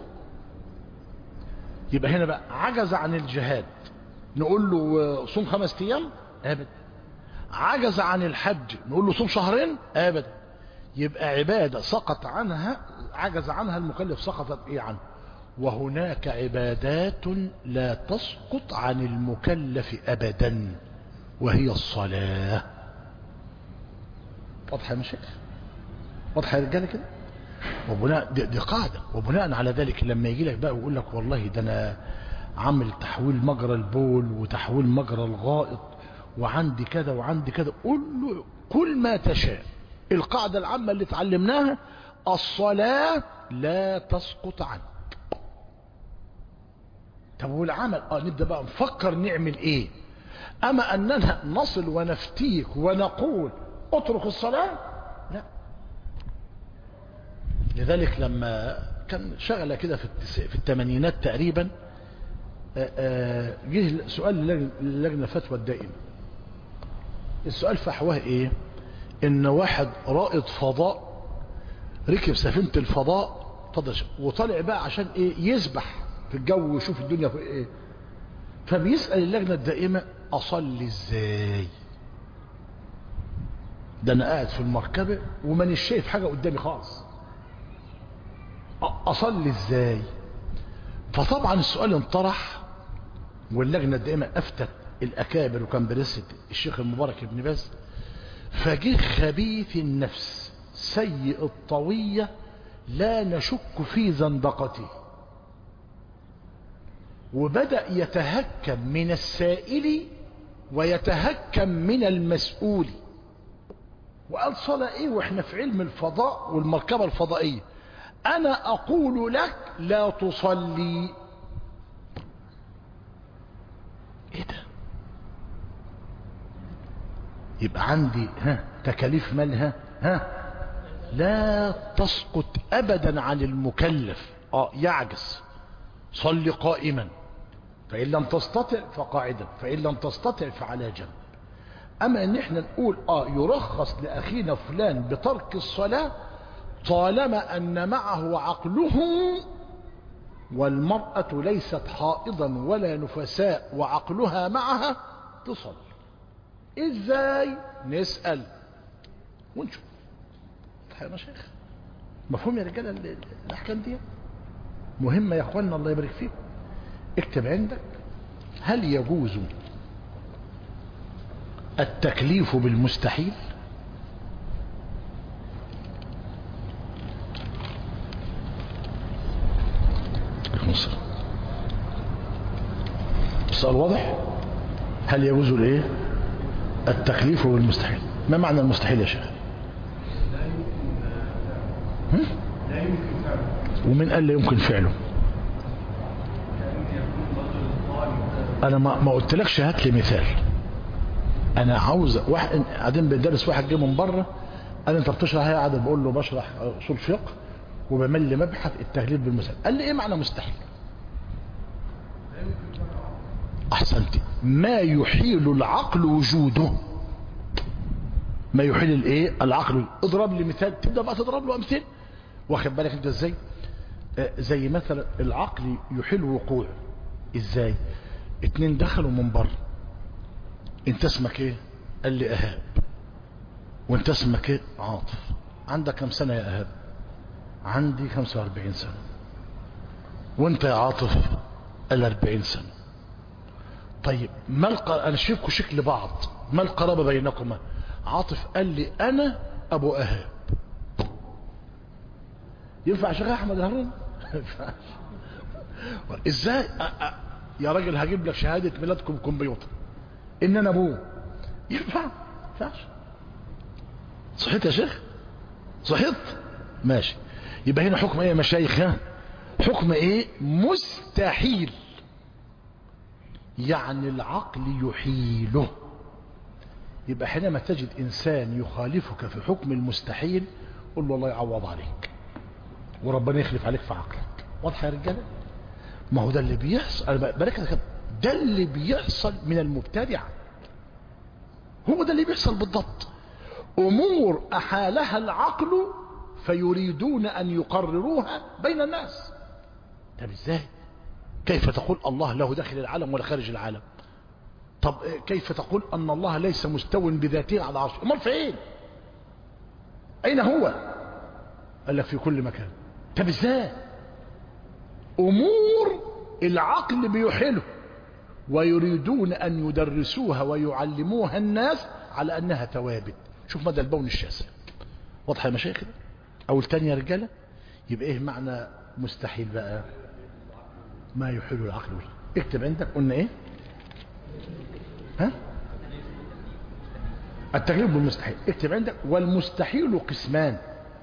يبقى هنا بقى عجز عن الجهاد نقول له صوم خمس ايام ابدا عجز عن الحج نقول له صوم شهرين ابدا يبقى عبادة سقط عنها عجز عنها المكلف سقطت ايه عنه وهناك عبادات لا تسقط عن المكلف ابدا وهي الصلاة واضحة يا مشايخ واضحة يا رجالة كده وبناء دي, دي قاعدة وبناء على ذلك لما يجي لك بقى ويقول لك والله ده انا عامل تحويل مجرى البول وتحويل مجرى الغائط وعندي كذا وعندي كذا قول له كل ما تشاء القاعدة العامة اللي اتعلمناها الصلاة لا تسقط عنك طب والعمل اه نبدأ بقى نفكر نعمل ايه اما اننا نصل ونفتيك ونقول اترك الصلاة لا لذلك لما كان شغلة كده في في الثمانينات تقريبا جه سؤال للجنة فتوى الدائمة السؤال فحواه ايه ان واحد رائد فضاء ركب سفينة الفضاء وطلع بقى عشان ايه يسبح في الجو ويشوف الدنيا في ايه فبيسأل اللجنة الدائمة اصلي ازاي ده انا قاعد في المركبة ومانيش شايف حاجة قدامي خالص اصلي ازاي فطبعا السؤال انطرح واللجنة الدائمة افتت الاكابر وكان برسة الشيخ المبارك ابن باز فجه خبيث النفس سيء الطوية لا نشك في زندقته وبدأ يتهكم من السائل ويتهكم من المسؤول وقال صلاة ايه واحنا في علم الفضاء والمركبة الفضائية انا اقول لك لا تصلي ايه ده يبقى عندي ها تكاليف مالها ها لا تسقط ابدا عن المكلف اه يعجز صل قائما فان لم تستطع فقاعدا فان لم تستطع فعلى جنب اما ان احنا نقول اه يرخص لاخينا فلان بترك الصلاة طالما ان معه عقله والمرأة ليست حائضا ولا نفساء وعقلها معها تصل ازاي نسأل ونشوف يا مشايخ مفهوم يا رجاله ال- ال- الاحكام دي مهمه يا اخوانا الله يبارك فيكم اكتب عندك هل يجوز التكليف بالمستحيل مصر السؤال واضح هل يجوز الايه التكليف بالمستحيل ما معنى المستحيل يا شيخ هم؟ ومن قال لا يمكن فعله انا ما ما قلتلكش هات لي مثال انا عاوز واحد قاعدين بندرس واحد جه من بره قال لي انت بتشرح ايه قاعد بقول له بشرح اصول فقه وبمل مبحث التهليل بالمثال قال لي ايه معنى مستحيل احسنت ما يحيل العقل وجوده ما يحيل الايه العقل اضرب لي مثال تبدا بقى تضرب له امثله واخد بالك انت ازاي آه زي مثلا العقل يحيل وقوع ازاي اتنين دخلوا من بره انت اسمك ايه قال لي اهاب وانت اسمك ايه عاطف عندك كم سنه يا اهاب عندي 45 سنه وانت يا عاطف قال 40 سنه طيب ما الق... انا شايفكم شكل بعض ما القرابه بينكما عاطف قال لي انا ابو اهاب ينفع يا شيخ احمد هارون ازاي أ... أ... يا راجل هجيب لك شهاده ميلادكم كمبيوتر ان انا ابوه ينفع ينفعش صحيت يا شيخ صحيت ماشي يبقى هنا حكم ايه يا مشايخ ها حكم ايه مستحيل يعني العقل يحيله يبقى حينما تجد انسان يخالفك في حكم المستحيل قل له الله يعوض عليك وربنا يخلف عليك في عقلك واضحه يا رجاله ما هو ده اللي بيحصل انا بركز ده اللي بيحصل من المبتدع هو ده اللي بيحصل بالضبط امور احالها العقل فيريدون ان يقرروها بين الناس طب ازاي كيف تقول الله له داخل العالم ولا خارج العالم طب كيف تقول ان الله ليس مستو بذاته على عرشه امال فين اين هو قال لك في كل مكان طب ازاي امور العقل بيحله ويريدون ان يدرسوها ويعلموها الناس على انها ثوابت شوف مدى البون الشاسع واضحه يا مشايخ اول تاني يا رجاله يبقى ايه معنى مستحيل بقى ما يحيل العقل اكتب عندك قلنا ايه ها التغليب بالمستحيل اكتب عندك والمستحيل قسمان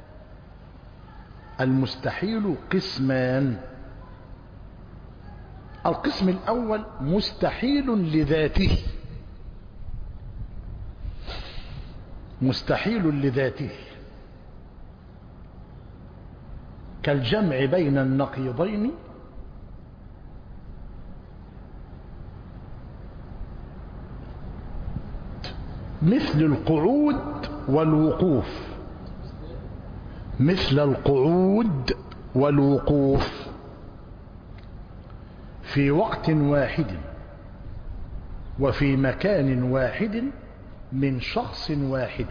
المستحيل قسمان القسم الأول مستحيل لذاته مستحيل لذاته كالجمع بين النقيضين مثل القعود والوقوف مثل القعود والوقوف في وقت واحد وفي مكان واحد من شخص واحد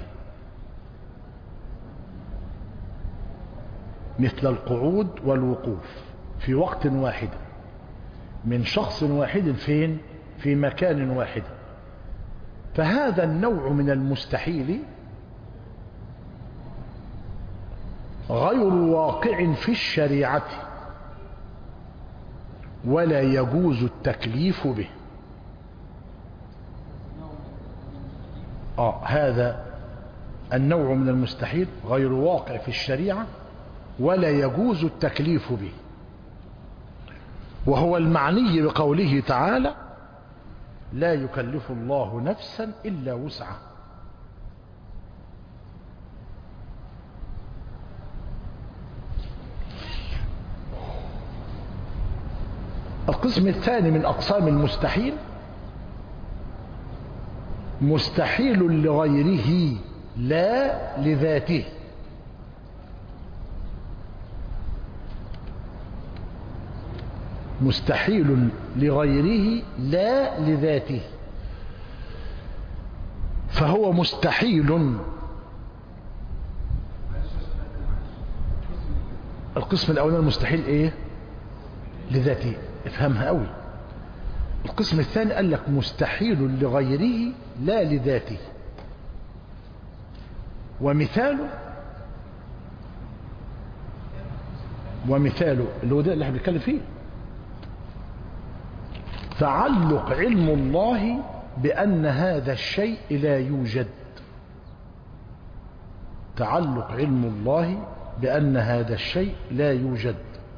مثل القعود والوقوف في وقت واحد من شخص واحد فين في مكان واحد فهذا النوع من المستحيل غير واقع في الشريعة ولا يجوز التكليف به آه هذا النوع من المستحيل غير واقع في الشريعة ولا يجوز التكليف به وهو المعني بقوله تعالى لا يكلف الله نفسا إلا وسعها القسم الثاني من أقسام المستحيل مستحيل لغيره لا لذاته مستحيل لغيره لا لذاته فهو مستحيل القسم الأولاني المستحيل ايه لذاته افهمها قوي القسم الثاني قال لك مستحيل لغيره لا لذاته ومثاله ومثاله اللي هو ده اللي احنا بنتكلم فيه تعلق علم الله بأن هذا الشيء لا يوجد تعلق علم الله بأن هذا الشيء لا يوجد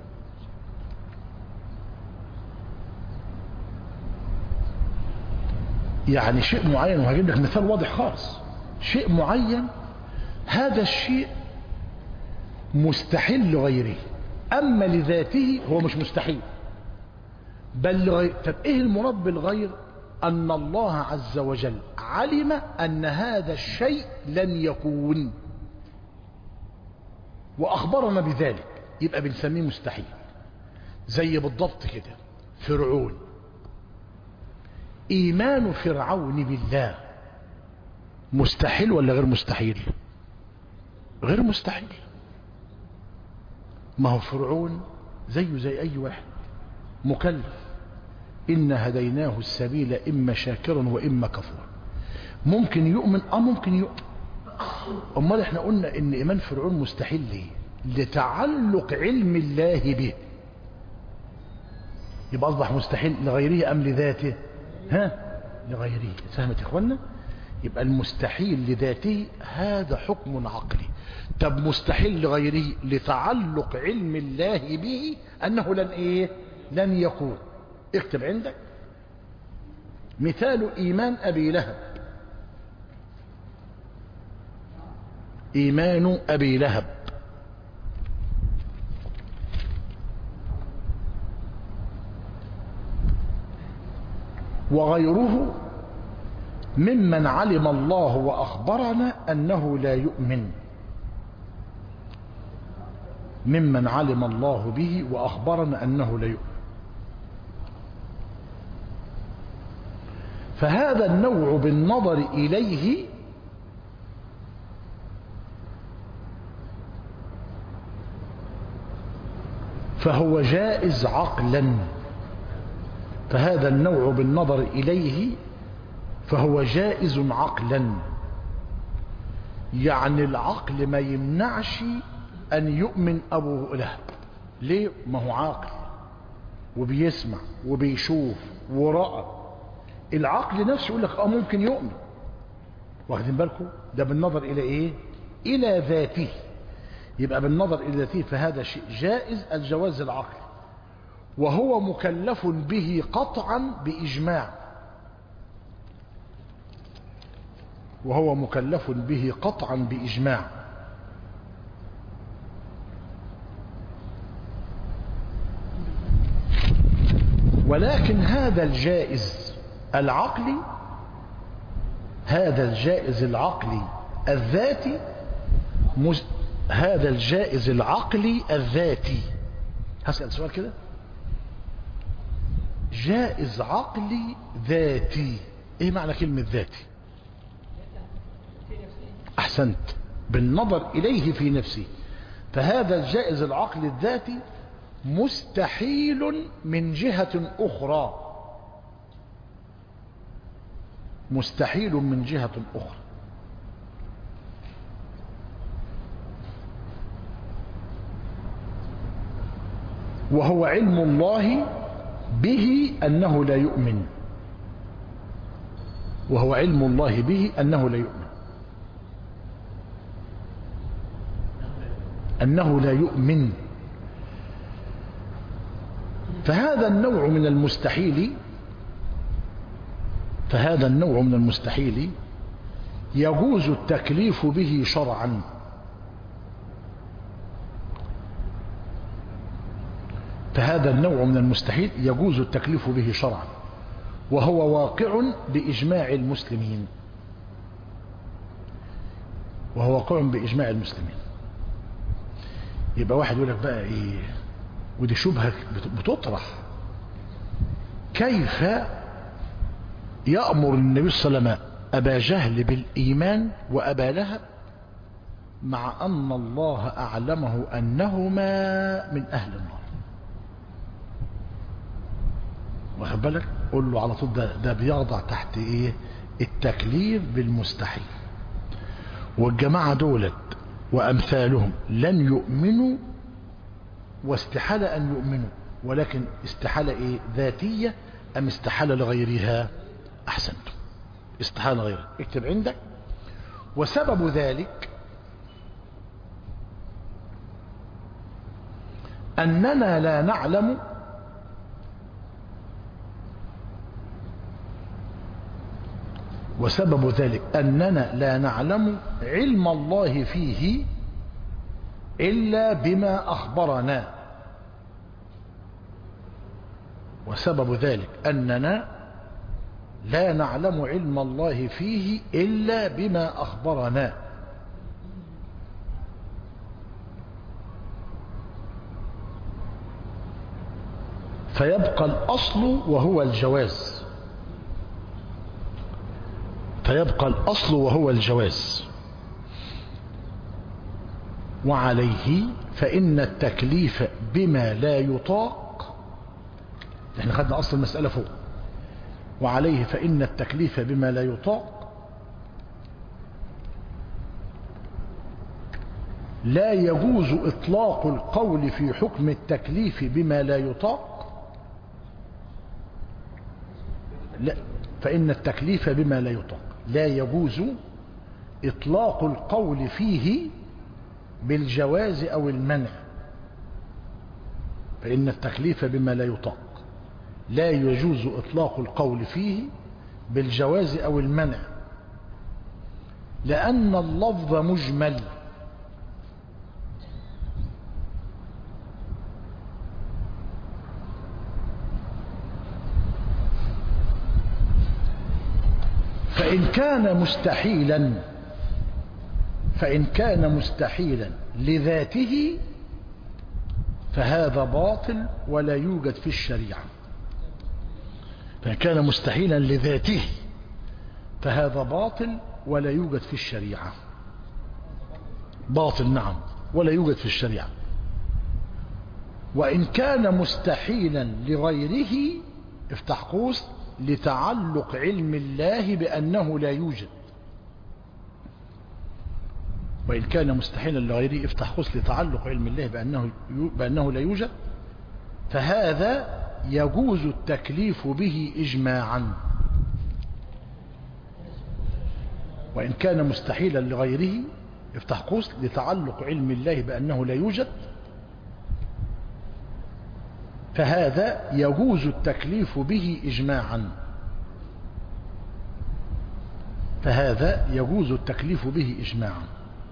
يعني شيء معين وهجيب لك مثال واضح خالص شيء معين هذا الشيء مستحيل لغيره أما لذاته هو مش مستحيل بل لغير طب إيه المراد بالغير أن الله عز وجل علم أن هذا الشيء لن يكون وأخبرنا بذلك يبقى بنسميه مستحيل زي بالضبط كده فرعون إيمان فرعون بالله مستحيل ولا غير مستحيل غير مستحيل ما هو فرعون زيه زي أي واحد مكلف إن هديناه السبيل إما شاكرا وإما كفورا ممكن يؤمن أو ممكن يؤمن أمال احنا قلنا إن إيمان فرعون مستحيل ليه لتعلق علم الله به يبقى أصبح مستحيل لغيره أم لذاته ها لغيره فهمت يا إخوانا يبقى المستحيل لذاته هذا حكم عقلي طب مستحيل لغيره لتعلق علم الله به أنه لن إيه لن يكون اكتب عندك مثال إيمان أبي لهب إيمان أبي لهب وغيره ممن علم الله وأخبرنا أنه لا يؤمن ممن علم الله به وأخبرنا أنه لا يؤمن فهذا النوع بالنظر إليه فهو جائز عقلا فهذا النوع بالنظر إليه فهو جائز عقلا يعني العقل ما يمنعش أن يؤمن أبو لهب ليه ما هو عاقل وبيسمع وبيشوف ورأى العقل نفسه يقول لك اه ممكن يؤمن واخدين بالكم ده بالنظر الى ايه الى ذاته يبقى بالنظر الى ذاته فهذا شيء جائز الجواز العقل وهو مكلف به قطعا باجماع وهو مكلف به قطعا باجماع ولكن هذا الجائز العقلي هذا الجائز العقلي الذاتي مز... هذا الجائز العقلي الذاتي هسأل سؤال كده جائز عقلي ذاتي ايه معنى كلمة ذاتي احسنت بالنظر اليه في نفسه فهذا الجائز العقلي الذاتي مستحيل من جهة اخرى مستحيل من جهة أخرى وهو علم الله به أنه لا يؤمن وهو علم الله به أنه لا يؤمن أنه لا يؤمن فهذا النوع من المستحيل فهذا النوع من المستحيل يجوز التكليف به شرعا فهذا النوع من المستحيل يجوز التكليف به شرعا وهو واقع بإجماع المسلمين وهو واقع بإجماع المسلمين يبقى واحد يقول لك بقى ايه ودي شبهة بتطرح كيف يأمر النبي صلى الله عليه وسلم أبا جهل بالإيمان وأبا لهب مع أن الله أعلمه أنهما من أهل النار واخد بالك قول له على طول ده, ده بيخضع تحت ايه التكليف بالمستحيل والجماعة دولت وأمثالهم لن يؤمنوا واستحال أن يؤمنوا ولكن استحالة إيه ذاتية أم استحالة لغيرها أحسنتم استحالة غيرها اكتب عندك وسبب ذلك أننا لا نعلم وسبب ذلك أننا لا نعلم علم الله فيه إلا بما أخبرنا وسبب ذلك أننا لا نعلم علم الله فيه إلا بما أخبرنا فيبقى الأصل وهو الجواز فيبقى الأصل وهو الجواز وعليه فإن التكليف بما لا يطاق احنا خدنا أصل المسألة فوق وعليه فإن التكليف بما لا يطاق لا يجوز إطلاق القول في حكم التكليف بما لا يطاق لا فإن التكليف بما لا يطاق لا يجوز إطلاق القول فيه بالجواز أو المنع فإن التكليف بما لا يطاق لا يجوز إطلاق القول فيه بالجواز أو المنع لأن اللفظ مجمل فإن كان مستحيلا فإن كان مستحيلا لذاته فهذا باطل ولا يوجد في الشريعة فإن كان مستحيلا لذاته فهذا باطل ولا يوجد في الشريعة باطل نعم ولا يوجد في الشريعة وإن كان مستحيلا لغيره افتح قوس لتعلق علم الله بأنه لا يوجد وإن كان مستحيلا لغيره افتح قوس لتعلق علم الله بأنه, بأنه لا يوجد فهذا يجوز التكليف به إجماعا وإن كان مستحيلا لغيره افتح قوس لتعلق علم الله بأنه لا يوجد فهذا يجوز التكليف به إجماعا فهذا يجوز التكليف به إجماعا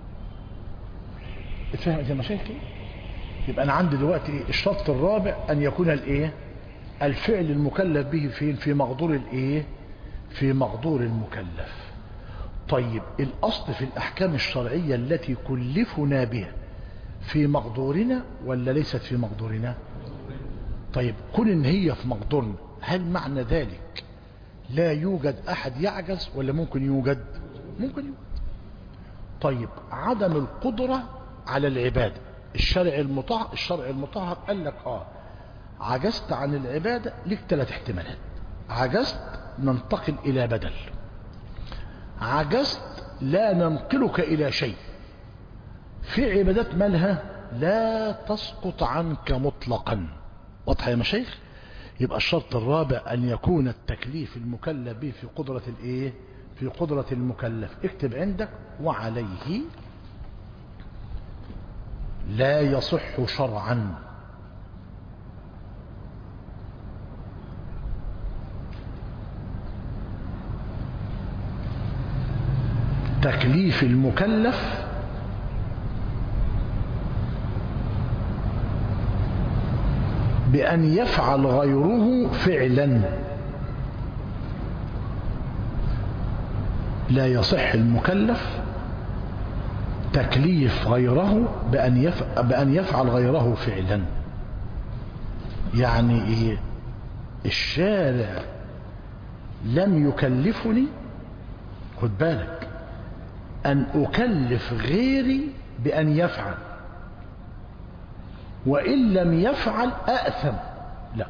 اتفهم يا مشايخي يبقى أنا عندي دلوقتي الشرط الرابع أن يكون الإيه الفعل المكلف به فين في مقدور الإيه في مقدور المكلف طيب الأصل في الأحكام الشرعية التي كلفنا بها في مقدورنا ولا ليست في مقدورنا طيب كون ان هي في مقدورنا هل معنى ذلك لا يوجد احد يعجز ولا ممكن يوجد ممكن يوجد طيب عدم القدرة على العبادة الشرع المطهر الشرع المطهر قال لك اه عجزت عن العبادة لك ثلاث احتمالات عجزت ننتقل الى بدل عجزت لا ننقلك الى شيء في عبادات مالها لا تسقط عنك مطلقا واضح يا مشايخ يبقى الشرط الرابع أن يكون التكليف المكلف به في قدرة الإيه في قدرة المكلف اكتب عندك وعليه لا يصح شرعا تكليف المكلف بأن يفعل غيره فعلا لا يصح المكلف تكليف غيره بأن يفعل, بأن يفعل غيره فعلا يعني إيه الشارع لم يكلفني خد بالك أن أكلف غيري بأن يفعل وإن لم يفعل أأثم لا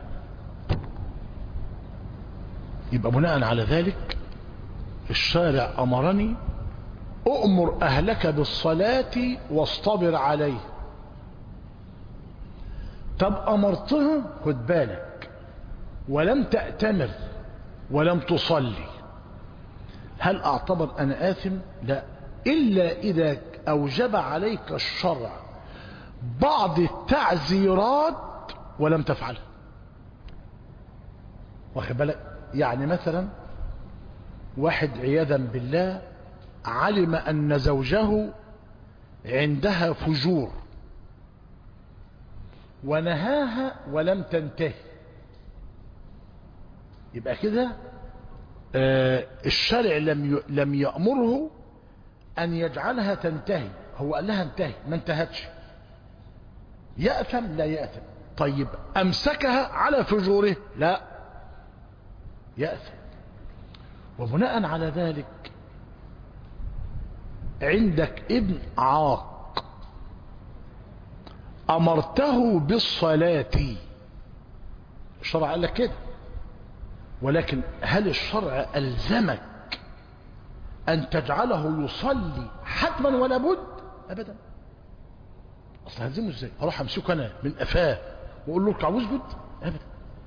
يبقى بناء على ذلك الشارع أمرني أؤمر أهلك بالصلاة واصطبر عليه طب أمرتهم خد بالك ولم تأتمر ولم تصلي هل أعتبر أنا آثم لا إلا إذا أوجب عليك الشرع بعض التعزيرات ولم تفعلها واخد بالك يعني مثلا واحد عياذا بالله علم أن زوجه عندها فجور ونهاها ولم تنتهي يبقى كده آه الشرع لم لم يأمره أن يجعلها تنتهي هو قال لها انتهي ما انتهتش يأثم لا يأثم طيب أمسكها على فجوره لا يأثم وبناء على ذلك عندك ابن عاق أمرته بالصلاة الشرع قال لك كده ولكن هل الشرع ألزمك أن تجعله يصلي حتما ولا بد أبدا أصلا هلزمه إزاي أروح أمسكه أنا من أفاه وأقول له اركع واسجد أبدا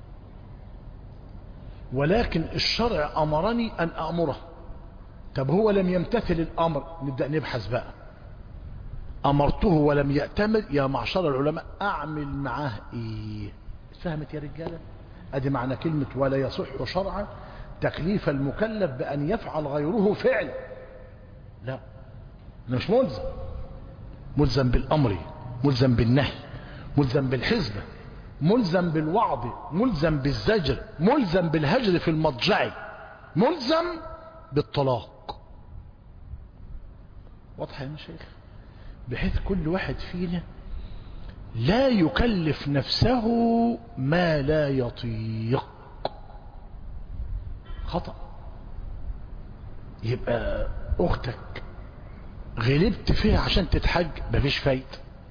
ولكن الشرع أمرني أن أأمره طب هو لم يمتثل الأمر نبدأ نبحث بقى أمرته ولم يأتمر يا معشر العلماء أعمل معاه إيه فهمت يا رجالة أدي معنى كلمة ولا يصح شرعا تكليف المكلف بأن يفعل غيره فعل لا أنا مش ملزم ملزم بالأمر ملزم بالنهي ملزم بالحزبة ملزم بالوعظ ملزم بالزجر ملزم بالهجر في المضجع ملزم بالطلاق واضح يا شيخ بحيث كل واحد فينا لا يكلف نفسه ما لا يطيق خطأ يبقى اختك غلبت فيها عشان تتحج مفيش فايدة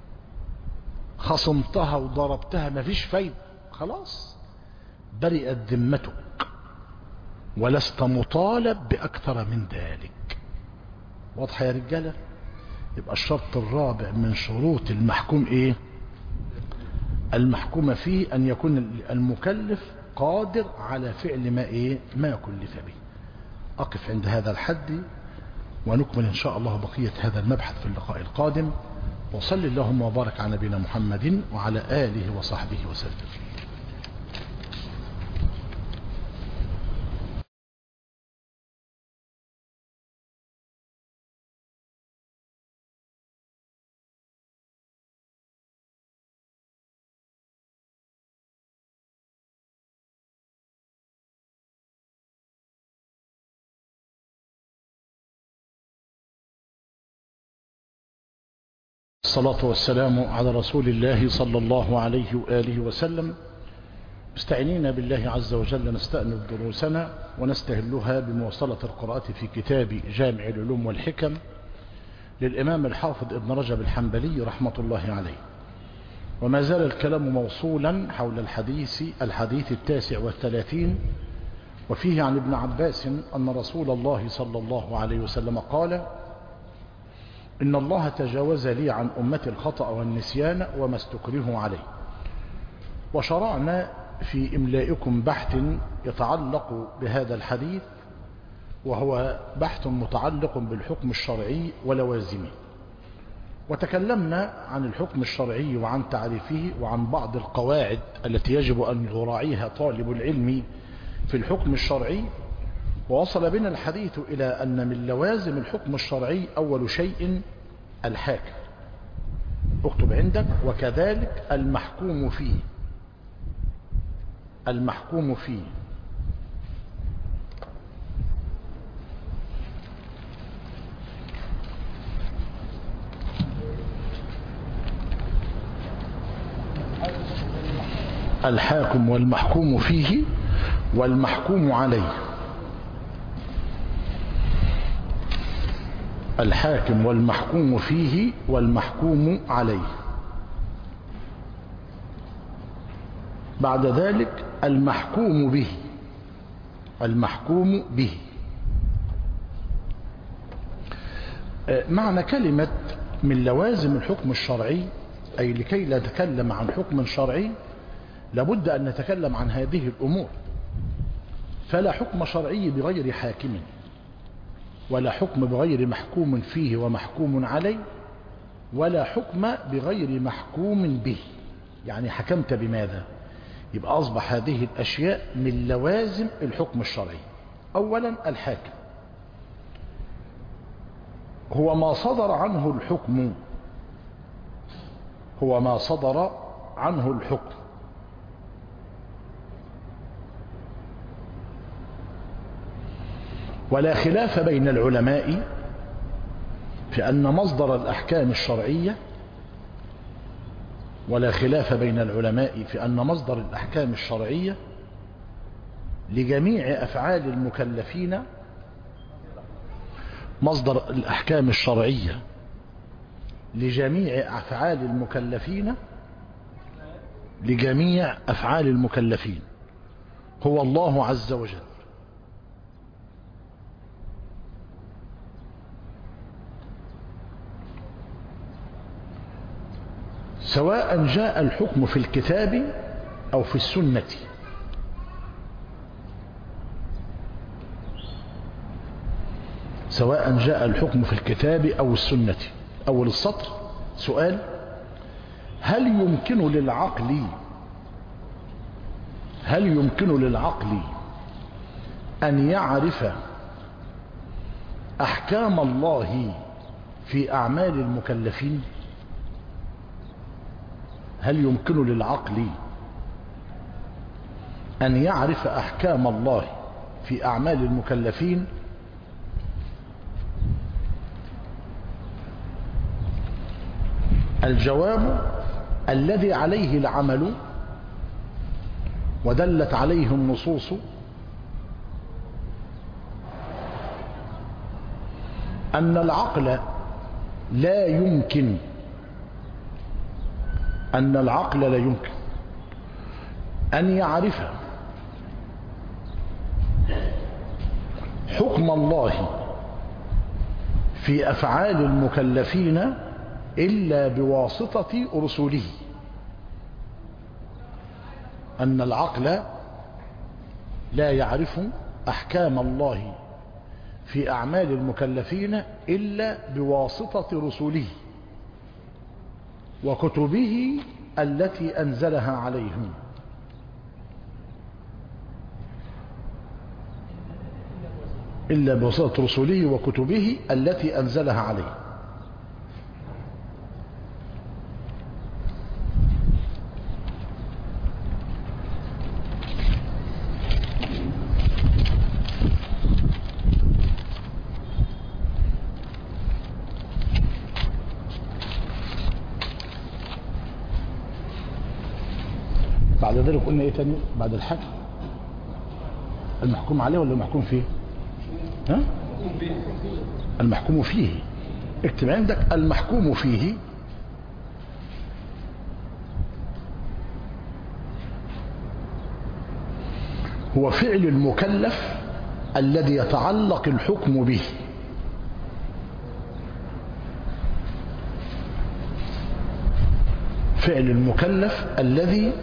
خصمتها وضربتها مفيش فايدة خلاص برئت ذمتك ولست مطالب بأكثر من ذلك واضحة يا رجالة يبقى الشرط الرابع من شروط المحكوم ايه المحكوم فيه ان يكون المكلف قادر على فعل ما ايه ما كلف به اقف عند هذا الحد ونكمل ان شاء الله بقية هذا المبحث في اللقاء القادم وصل اللهم وبارك على نبينا محمد وعلى آله وصحبه وسلم الصلاة والسلام على رسول الله صلى الله عليه وآله وسلم مستعينين بالله عز وجل نستأنف دروسنا ونستهلها بمواصلة القراءة في كتاب جامع العلوم والحكم للإمام الحافظ ابن رجب الحنبلي رحمة الله عليه وما زال الكلام موصولا حول الحديث الحديث التاسع والثلاثين وفيه عن ابن عباس أن رسول الله صلى الله عليه وسلم قال إن الله تجاوز لي عن أمة الخطأ والنسيان وما استكره عليه وشرعنا في إملائكم بحث يتعلق بهذا الحديث وهو بحث متعلق بالحكم الشرعي ولوازمه وتكلمنا عن الحكم الشرعي وعن تعريفه وعن بعض القواعد التي يجب أن يراعيها طالب العلم في الحكم الشرعي ووصل بنا الحديث إلى أن من لوازم الحكم الشرعي أول شيء الحاكم اكتب عندك وكذلك المحكوم فيه المحكوم فيه الحاكم والمحكوم فيه والمحكوم عليه الحاكم والمحكوم فيه والمحكوم عليه بعد ذلك المحكوم به المحكوم به معنى كلمة من لوازم الحكم الشرعي أي لكي لا نتكلم عن حكم شرعي لابد أن نتكلم عن هذه الأمور فلا حكم شرعي بغير حاكم ولا حكم بغير محكوم فيه ومحكوم عليه ولا حكم بغير محكوم به يعني حكمت بماذا يبقى أصبح هذه الأشياء من لوازم الحكم الشرعي أولا الحاكم هو ما صدر عنه الحكم هو ما صدر عنه الحكم ولا خلاف بين العلماء في أن مصدر الأحكام الشرعية ولا خلاف بين العلماء في أن مصدر الأحكام الشرعية لجميع أفعال المكلفين مصدر الأحكام الشرعية لجميع أفعال المكلفين لجميع أفعال المكلفين هو الله عز وجل سواء جاء الحكم في الكتاب أو في السنة سواء جاء الحكم في الكتاب أو السنة أول السطر سؤال هل يمكن للعقل هل يمكن للعقل أن يعرف أحكام الله في أعمال المكلفين هل يمكن للعقل أن يعرف أحكام الله في أعمال المكلفين الجواب الذي عليه العمل ودلت عليه النصوص أن العقل لا يمكن أن العقل لا يمكن أن يعرف حكم الله في أفعال المكلفين إلا بواسطة رسله أن العقل لا يعرف أحكام الله في أعمال المكلفين إلا بواسطة رسله وكتبه التي أنزلها عليهم إلا بواسطة رسله وكتبه التي أنزلها عليه بعد ذلك قلنا ايه تاني بعد الحكم المحكوم عليه ولا المحكوم فيه ها المحكوم فيه اكتب عندك المحكوم فيه هو فعل المكلف الذي يتعلق الحكم به فعل المكلف الذي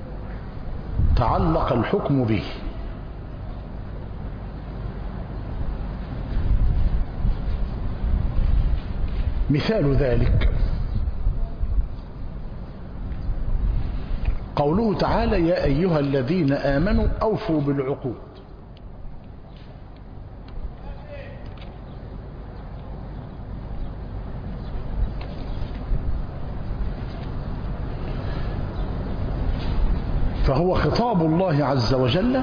تعلق الحكم به مثال ذلك قوله تعالى يا أيها الذين آمنوا أوفوا بالعقود فهو خطاب الله عز وجل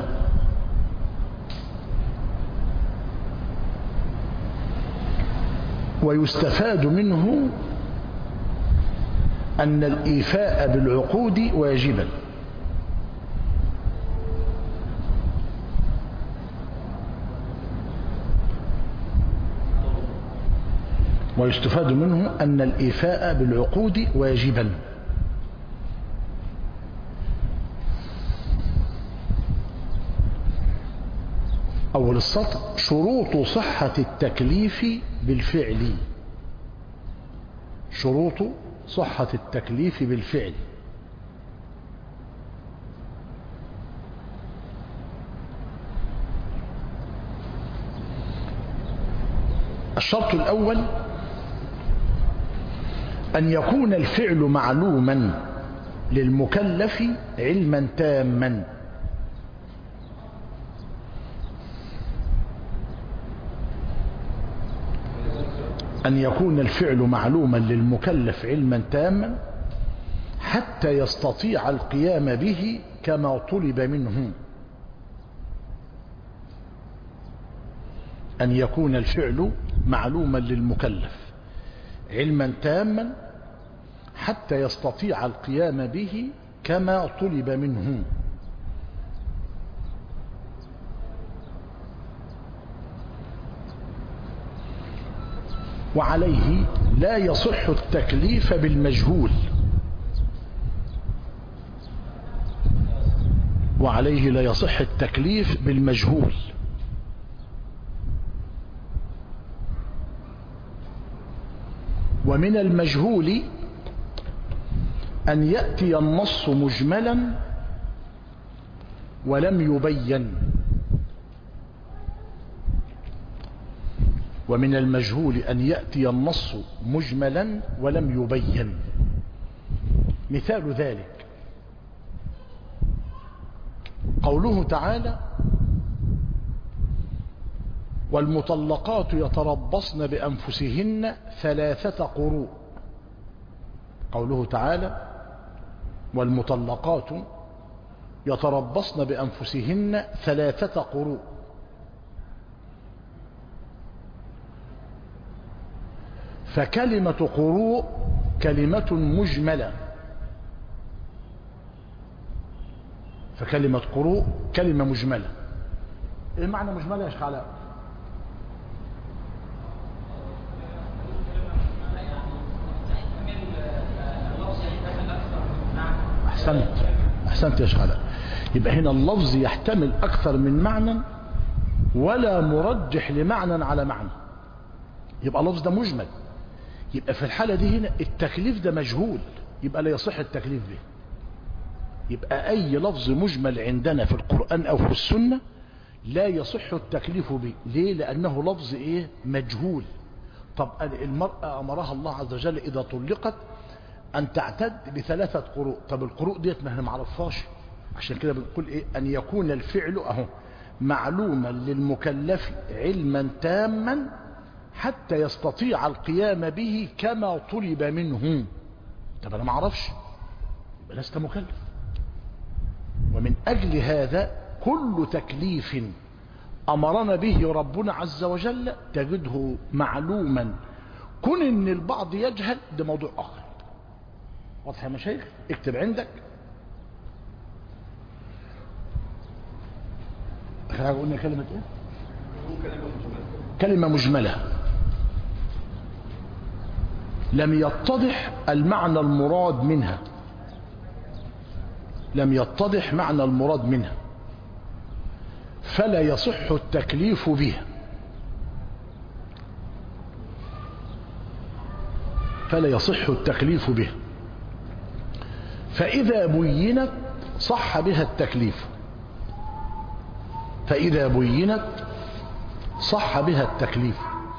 ويستفاد منه أن الإيفاء بالعقود واجبا ويستفاد منه أن الإيفاء بالعقود واجبا أول السطر شروط صحة التكليف بالفعل شروط صحة التكليف بالفعل الشرط الأول أن يكون الفعل معلوما للمكلف علما تاما أن يكون الفعل معلوما للمكلف علما تاما حتى يستطيع القيام به كما طلب منه أن يكون الفعل معلوما للمكلف علما تاما حتى يستطيع القيام به كما طلب منه وعليه لا يصح التكليف بالمجهول وعليه لا يصح التكليف بالمجهول ومن المجهول أن يأتي النص مجملا ولم يبين ومن المجهول أن يأتي النص مجملا ولم يبين مثال ذلك قوله تعالى والمطلقات يتربصن بأنفسهن ثلاثة قروء قوله تعالى والمطلقات يتربصن بأنفسهن ثلاثة قروء فكلمة قروء كلمة مجملة فكلمة قروء كلمة مجملة ايه معنى مجملة يا شيخ علاء احسنت احسنت يا شيخ علاء يبقى هنا اللفظ يحتمل اكثر من معنى ولا مرجح لمعنى على معنى يبقى اللفظ ده مجمل يبقى في الحالة دي هنا التكليف ده مجهول يبقى لا يصح التكليف به يبقى أي لفظ مجمل عندنا في القرآن أو في السنة لا يصح التكليف به ليه لأنه لفظ إيه مجهول طب المرأة أمرها الله عز وجل إذا طلقت أن تعتد بثلاثة قروء طب القروء ديت ما احنا معرفهاش عشان كده بنقول إيه أن يكون الفعل أهو معلوما للمكلف علما تاما حتى يستطيع القيام به كما طلب منه طب انا ما اعرفش يبقى لست مكلف ومن اجل هذا كل تكليف امرنا به ربنا عز وجل تجده معلوما كن ان البعض يجهل ده موضوع اخر واضح يا مشايخ اكتب عندك اخر حاجه قلنا كلمه ايه كلمه مجمله لم يتضح المعنى المراد منها لم يتضح معنى المراد منها فلا يصح التكليف بها فلا يصح التكليف بها فإذا بينت صح بها التكليف فإذا بينت صح بها التكليف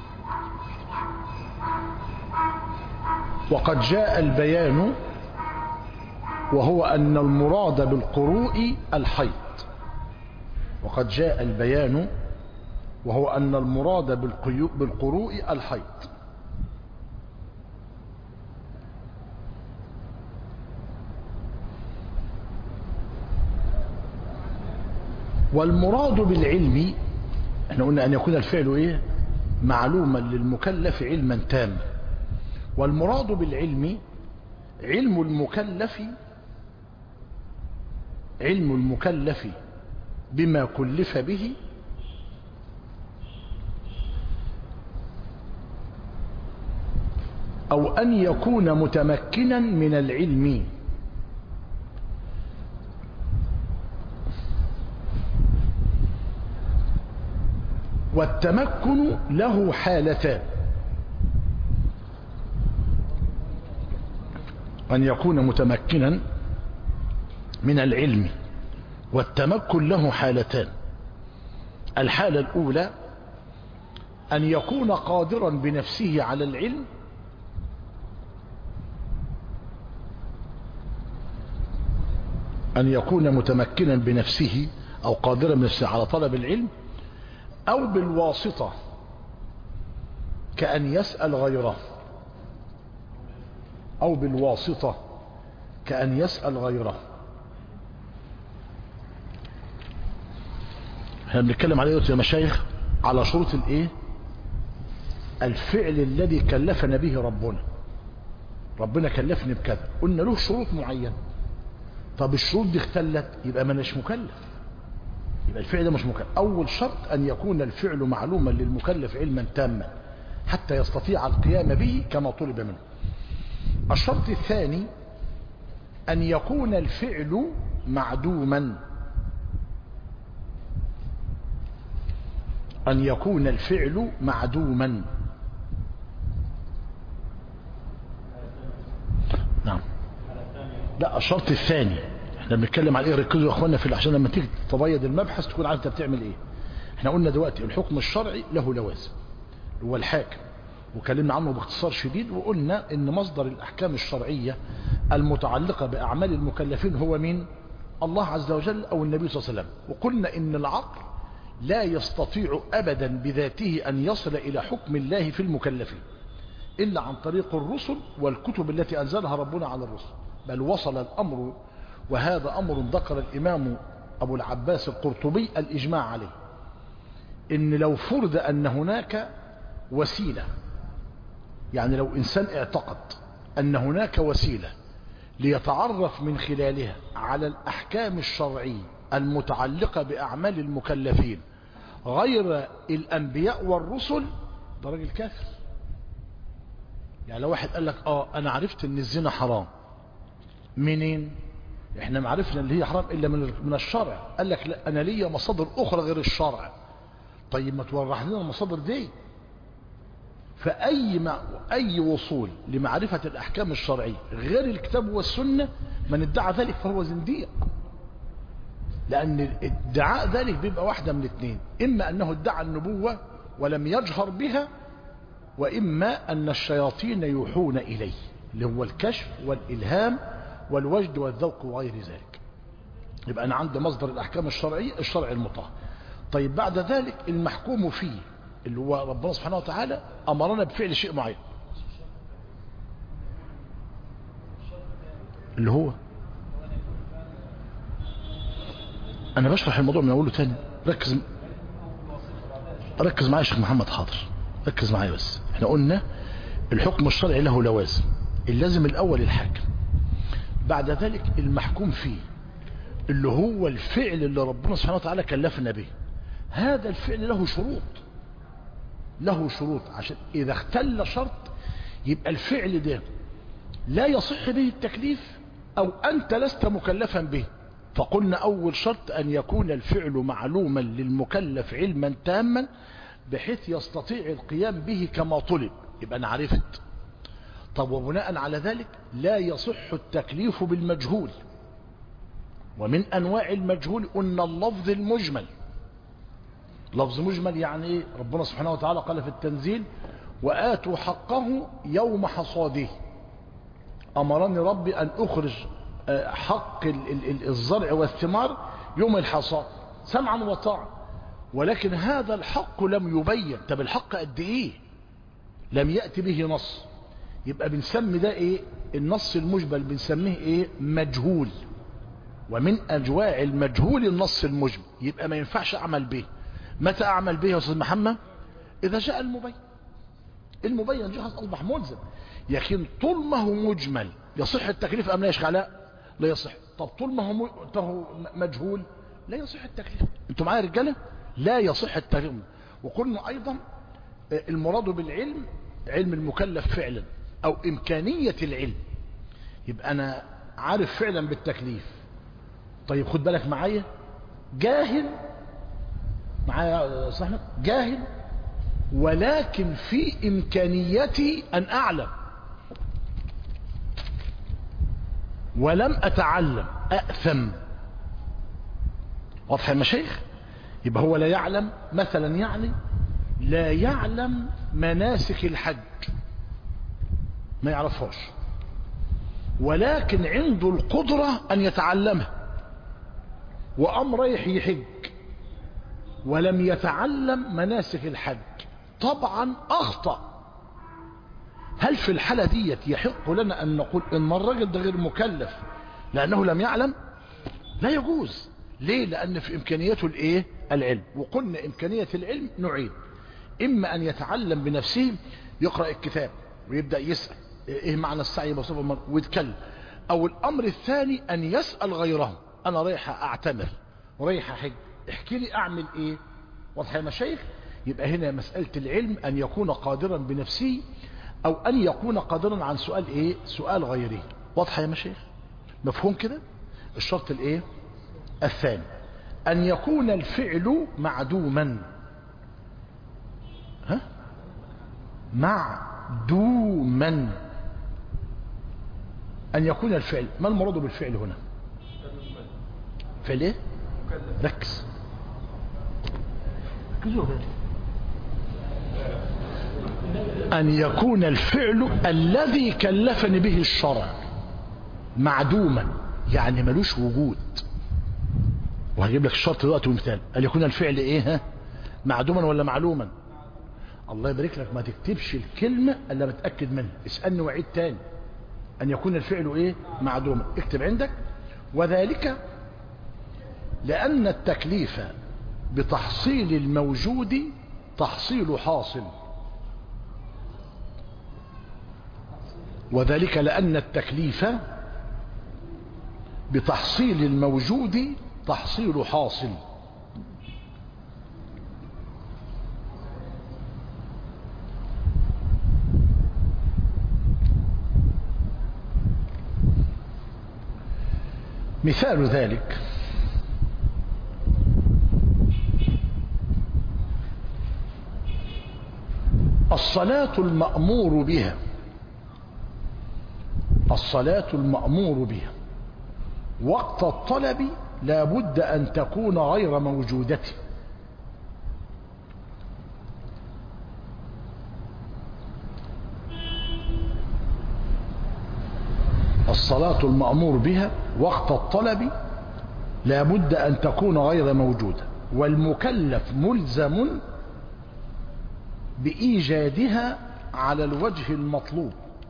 وقد جاء البيان وهو أن المراد بالقروء الحيض وقد جاء البيان وهو أن المراد بالقروء الحيض والمراد بالعلم احنا قلنا أن يكون الفعل إيه معلوما للمكلف علما تاما والمراد بالعلم علم المكلف علم المكلف بما كلف به أو أن يكون متمكنا من العلم والتمكن له حالتان أن يكون متمكنا من العلم والتمكن له حالتان الحالة الأولى أن يكون قادرا بنفسه على العلم أن يكون متمكنا بنفسه أو قادرا بنفسه على طلب العلم أو بالواسطة كأن يسأل غيره أو بالواسطة كأن يسأل غيره احنا بنتكلم عليه يا مشايخ على شروط الايه الفعل الذي كلفنا به ربنا ربنا كلفني بكذا قلنا له شروط معينة طب الشروط دي اختلت يبقى ما مش مكلف يبقى الفعل ده مش مكلف اول شرط ان يكون الفعل معلوما للمكلف علما تاما حتى يستطيع القيام به كما طلب منه الشرط الثاني ان يكون الفعل معدوما أن يكون الفعل معدوما نعم لا الشرط الثاني احنا بنتكلم على ايه ركزوا يا اخوانا في عشان لما تيجي تبيض المبحث تكون عارف انت بتعمل ايه احنا قلنا دلوقتي الحكم الشرعي له لوازم هو الحاكم وكلمنا عنه باختصار شديد وقلنا ان مصدر الاحكام الشرعية المتعلقة باعمال المكلفين هو مين الله عز وجل او النبي صلى الله عليه وسلم وقلنا ان العقل لا يستطيع أبدا بذاته أن يصل إلى حكم الله في المكلفين إلا عن طريق الرسل والكتب التي أنزلها ربنا على الرسل بل وصل الأمر وهذا أمر ذكر الإمام أبو العباس القرطبي الإجماع عليه إن لو فرض أن هناك وسيلة يعني لو إنسان اعتقد أن هناك وسيلة ليتعرف من خلالها على الأحكام الشرعية المتعلقة بأعمال المكلفين غير الأنبياء والرسل ده راجل كافر يعني لو واحد قال لك اه انا عرفت ان الزنا حرام منين احنا ما عرفنا اللي هي حرام الا من من الشرع قال لك لا انا ليا مصادر اخرى غير الشرع طيب ما توضح لنا المصادر دي فاي ما اي وصول لمعرفه الاحكام الشرعيه غير الكتاب والسنه من ادعى ذلك فهو زنديق لأن ادعاء ذلك بيبقى واحدة من الاثنين إما أنه ادعى النبوة ولم يجهر بها وإما أن الشياطين يوحون إليه اللي هو الكشف والإلهام والوجد والذوق وغير ذلك يبقى أنا عندي مصدر الأحكام الشرعية الشرع المطهر طيب بعد ذلك المحكوم فيه اللي هو ربنا سبحانه وتعالى أمرنا بفعل شيء معين اللي هو انا بشرح الموضوع من اوله تاني ركز ركز معايا يا شيخ محمد حاضر ركز معايا بس احنا قلنا الحكم الشرعي له لوازم اللازم الاول الحاكم بعد ذلك المحكوم فيه اللي هو الفعل اللي ربنا سبحانه وتعالى كلفنا به هذا الفعل له شروط له شروط عشان اذا اختل شرط يبقى الفعل ده لا يصح به التكليف او انت لست مكلفا به فقلنا أول شرط أن يكون الفعل معلوما للمكلف علما تاما بحيث يستطيع القيام به كما طلب يبقى أنا عرفت طب وبناء على ذلك لا يصح التكليف بالمجهول ومن أنواع المجهول قلنا اللفظ المجمل لفظ مجمل يعني إيه؟ ربنا سبحانه وتعالى قال في التنزيل وآتوا حقه يوم حصاده أمرني ربي أن أخرج حق الزرع والثمار يوم الحصاد سمعا وطاعا ولكن هذا الحق لم يبين طب الحق قد ايه لم يأتي به نص يبقى بنسمي ده ايه النص المجبل بنسميه ايه مجهول ومن أجواع المجهول النص المجمل يبقى ما ينفعش أعمل به متى أعمل به يا أستاذ محمد إذا جاء المبين المبين جهاز أصبح ملزم لكن طول ما هو مجمل يصح التكليف أم لا يشغل لا لا يصح طب طول ما هو مجهول لا يصح التكليف انتوا معايا رجاله لا يصح التكليف وقلنا أيضا المراد بالعلم علم المكلف فعلا أو إمكانية العلم يبقى أنا عارف فعلا بالتكليف طيب خد بالك معايا جاهل معايا صح جاهل ولكن في إمكانيتي أن أعلم ولم أتعلم أأثم واضح يا مشايخ يبقى هو لا يعلم مثلا يعني لا يعلم مناسك الحج ما يعرفهاش ولكن عنده القدرة أن يتعلمها وأم رايح يحج ولم يتعلم مناسك الحج طبعا أخطأ هل في الحالة ديت يحق لنا أن نقول إن الرجل ده غير مكلف لأنه لم يعلم لا يجوز ليه لأن في إمكانيته الإيه العلم وقلنا إمكانية العلم نوعين إما أن يتعلم بنفسه يقرأ الكتاب ويبدأ يسأل إيه معنى السعي بصفة ويتكلم أو الأمر الثاني أن يسأل غيره أنا رايح أعتمر رايح أحج احكي لي أعمل إيه واضح يا مشايخ يبقى هنا مسألة العلم أن يكون قادرا بنفسه أو أن يكون قادرا عن سؤال إيه سؤال غيره واضح يا مشايخ مفهوم كده الشرط الإيه الثاني أن يكون الفعل معدوما ها معدوما أن يكون الفعل ما المراد بالفعل هنا فعل ايه ركز أن يكون الفعل الذي كلفني به الشرع معدوما يعني ملوش وجود وهجيب لك الشرط دلوقتي ومثال أن يكون الفعل ايه ها معدوما ولا معلوما الله يبارك لك ما تكتبش الكلمة الا متأكد منها اسألني وعيد تاني أن يكون الفعل ايه معدوما اكتب عندك وذلك لأن التكليف بتحصيل الموجود تحصيل حاصل وذلك لأن التكليف بتحصيل الموجود تحصيل حاصل مثال ذلك الصلاة المأمور بها الصلاة المأمور بها وقت الطلب لا بد أن تكون غير موجودة الصلاة المأمور بها وقت الطلب لا بد أن تكون غير موجودة والمكلف ملزم بإيجادها على الوجه المطلوب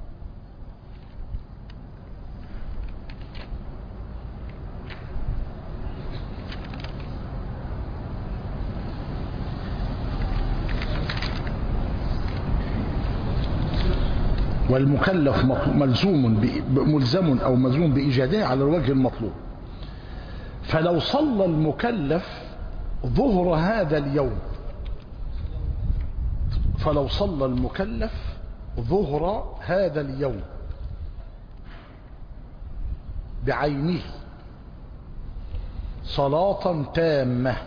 والمكلف ملزوم ملزم أو ملزوم بإيجادها على الوجه المطلوب فلو صلى المكلف ظهر هذا اليوم فلو صلى المكلف ظهر هذا اليوم بعينه صلاة تامة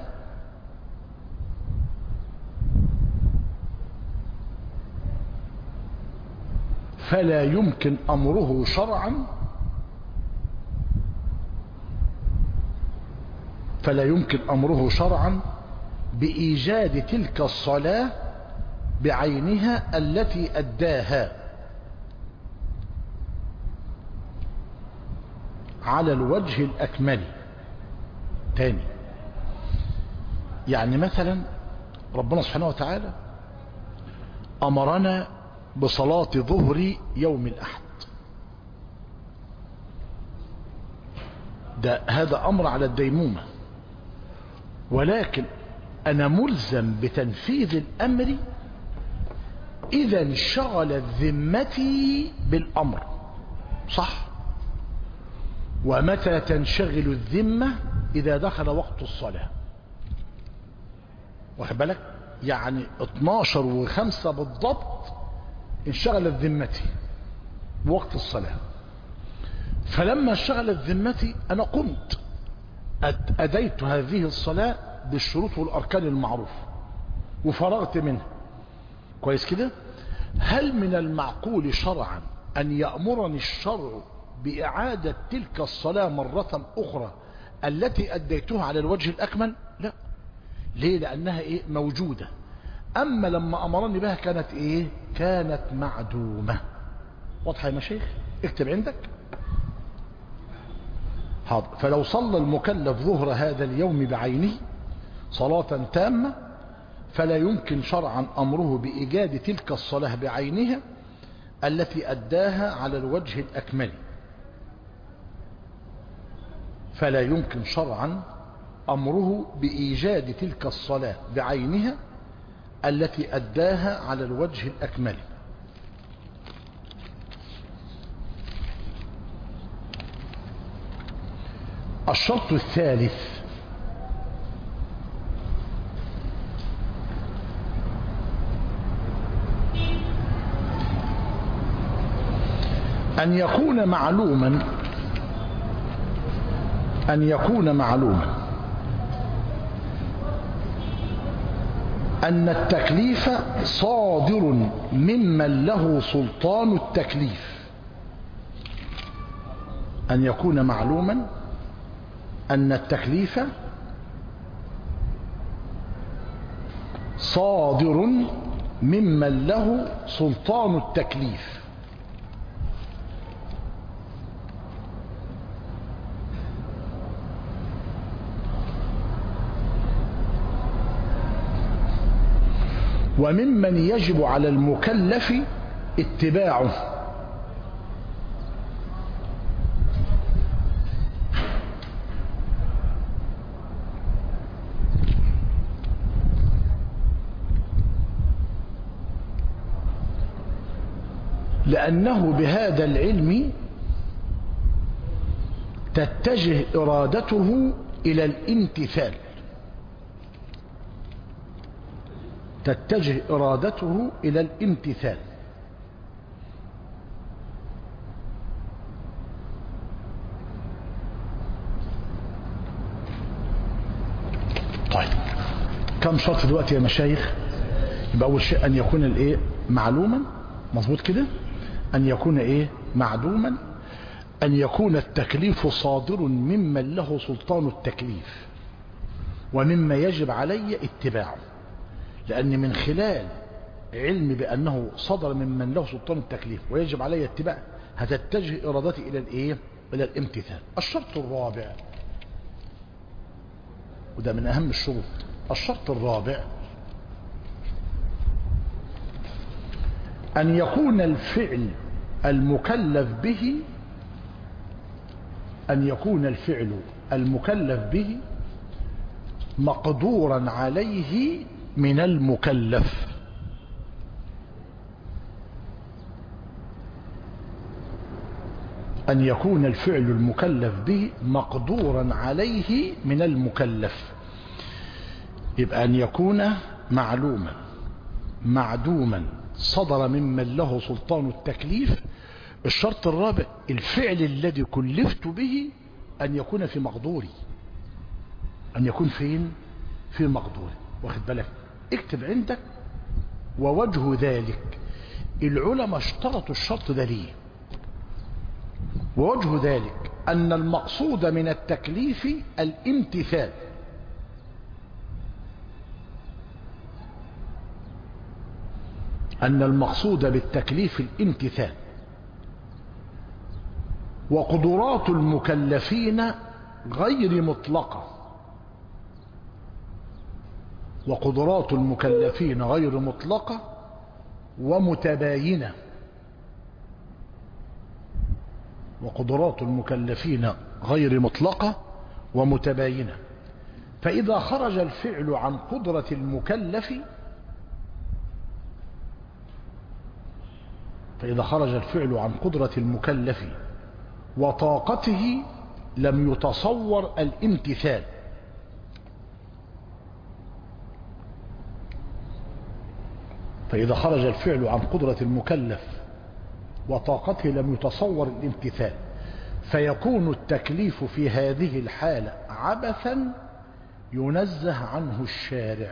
فلا يمكن أمره شرعا فلا يمكن أمره شرعا بإيجاد تلك الصلاة بعينها التي أداها على الوجه الأكمل تاني يعني مثلا ربنا سبحانه وتعالى أمرنا بصلاة ظهر يوم الأحد ده هذا أمر على الديمومة ولكن أنا ملزم بتنفيذ الأمر إذا انشغلت ذمتي بالأمر صح ومتى تنشغل الذمة إذا دخل وقت الصلاة واخد بالك يعني 12 وخمسة بالضبط انشغلت ذمتي بوقت الصلاة فلما انشغلت ذمتي أنا قمت أديت هذه الصلاة بالشروط والأركان المعروف وفرغت منها كويس كده هل من المعقول شرعا أن يأمرني الشرع بإعادة تلك الصلاة مرة أخرى التي أديتها على الوجه الأكمل لا ليه لأنها إيه موجودة أما لما أمرني بها كانت إيه كانت معدومة واضحة يا مشايخ اكتب عندك حاضر فلو صلى المكلف ظهر هذا اليوم بعينه صلاة تامة فلا يمكن شرعا أمره بإيجاد تلك الصلاة بعينها التي أداها على الوجه الأكمل فلا يمكن شرعا أمره بإيجاد تلك الصلاة بعينها التي أداها على الوجه الأكمل الشرط الثالث أن يكون معلوما أن يكون معلوما أن التكليف صادر ممن له سلطان التكليف أن يكون معلوما أن التكليف صادر ممن له سلطان التكليف وممن يجب على المكلف اتباعه لأنه بهذا العلم تتجه إرادته إلى الامتثال تتجه إرادته إلى الامتثال طيب كم شرط دلوقتي يا مشايخ يبقى أول شيء أن يكون الإيه معلوما مظبوط كده أن يكون إيه معدوما أن يكون التكليف صادر ممن له سلطان التكليف ومما يجب علي اتباعه لأن من خلال علمي بأنه صدر ممن له سلطان التكليف ويجب علي اتباع هتتجه إرادتي إلى الإيه؟ إلى الامتثال الشرط الرابع وده من أهم الشروط الشرط الرابع أن يكون الفعل المكلف به أن يكون الفعل المكلف به مقدورا عليه من المكلف أن يكون الفعل المكلف به مقدورا عليه من المكلف يبقى أن يكون معلوما معدوما صدر ممن له سلطان التكليف الشرط الرابع الفعل الذي كلفت به أن يكون في مقدوري أن يكون فين في مقدوري واخد بالك اكتب عندك ووجه ذلك العلماء اشترطوا الشرط ده ليه ووجه ذلك أن المقصود من التكليف الامتثال أن المقصود بالتكليف الامتثال وقدرات المكلفين غير مطلقة وقدرات المكلفين غير مطلقة ومتباينة وقدرات المكلفين غير مطلقة ومتباينة فإذا خرج الفعل عن قدرة المكلف فإذا خرج الفعل عن قدرة المكلف وطاقته لم يتصور الامتثال فإذا خرج الفعل عن قدرة المكلف وطاقته لم يتصور الامتثال فيكون التكليف في هذه الحالة عبثا ينزه عنه الشارع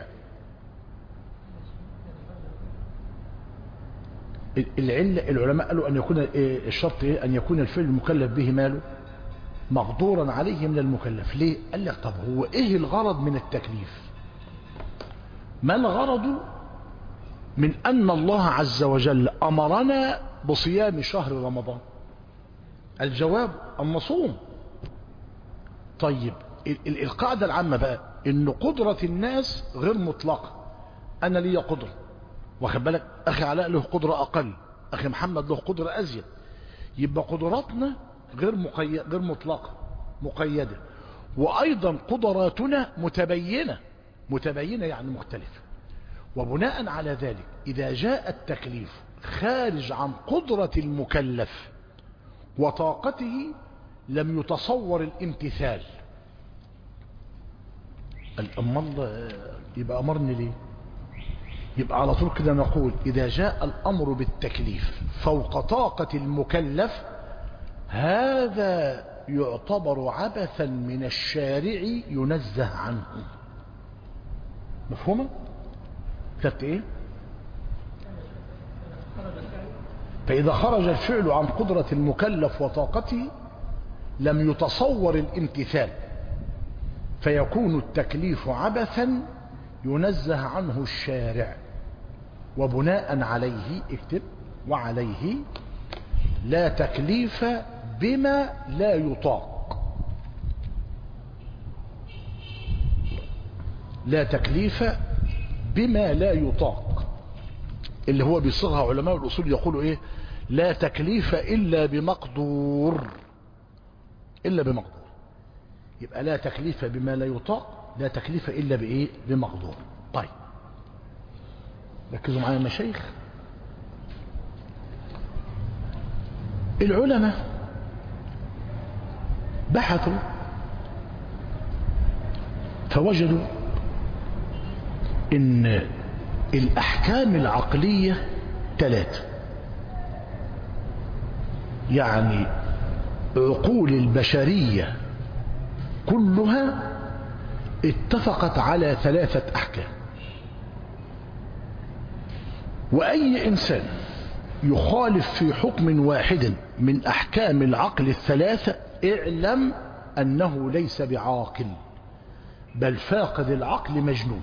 العلة العلماء قالوا أن يكون الشرط إيه؟ أن يكون الفعل المكلف به ماله مقدورا عليه من المكلف ليه قال لك طب هو إيه الغرض من التكليف ما الغرض من أن الله عز وجل أمرنا بصيام شهر رمضان الجواب أن نصوم طيب القاعدة العامة بقى ان قدرة الناس غير مطلقة انا لي قدرة واخد بالك اخي علاء له قدرة اقل اخي محمد له قدرة ازيد يبقى قدراتنا غير مقي... غير مطلقة مقيدة وايضا قدراتنا متبينة متبينة يعني مختلفة وبناء على ذلك اذا جاء التكليف خارج عن قدرة المكلف وطاقته لم يتصور الامتثال الأمر يبقى أمرني ليه يبقى على طول كده نقول إذا جاء الأمر بالتكليف فوق طاقة المكلف هذا يعتبر عبثا من الشارع ينزه عنه مفهومة كتبت ايه فإذا خرج الفعل عن قدرة المكلف وطاقته لم يتصور الامتثال فيكون التكليف عبثا ينزه عنه الشارع وبناء عليه اكتب وعليه لا تكليف بما لا يطاق لا تكليف بما لا يطاق اللي هو بيصيغها علماء الأصول يقولوا ايه لا تكليف إلا بمقدور إلا بمقدور يبقى لا تكليف بما لا يطاق لا تكليف إلا بإيه بمقدور طيب ركزوا معايا يا مشايخ العلماء بحثوا فوجدوا ان الاحكام العقلية ثلاثة يعني عقول البشرية كلها اتفقت على ثلاثة احكام واي انسان يخالف في حكم واحد من احكام العقل الثلاثة اعلم انه ليس بعاقل بل فاقد العقل مجنون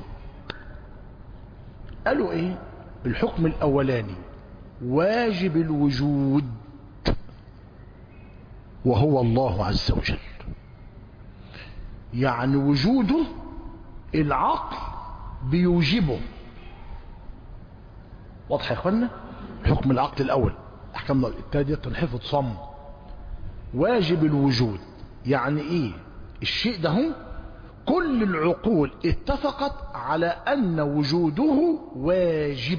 قالوا ايه الحكم الاولاني واجب الوجود وهو الله عز وجل يعني وجوده العقل بيوجبه واضح يا اخوانا حكم العقل الاول احكام التالية تنحفظ صم واجب الوجود يعني ايه الشيء ده هو كل العقول اتفقت على ان وجوده واجب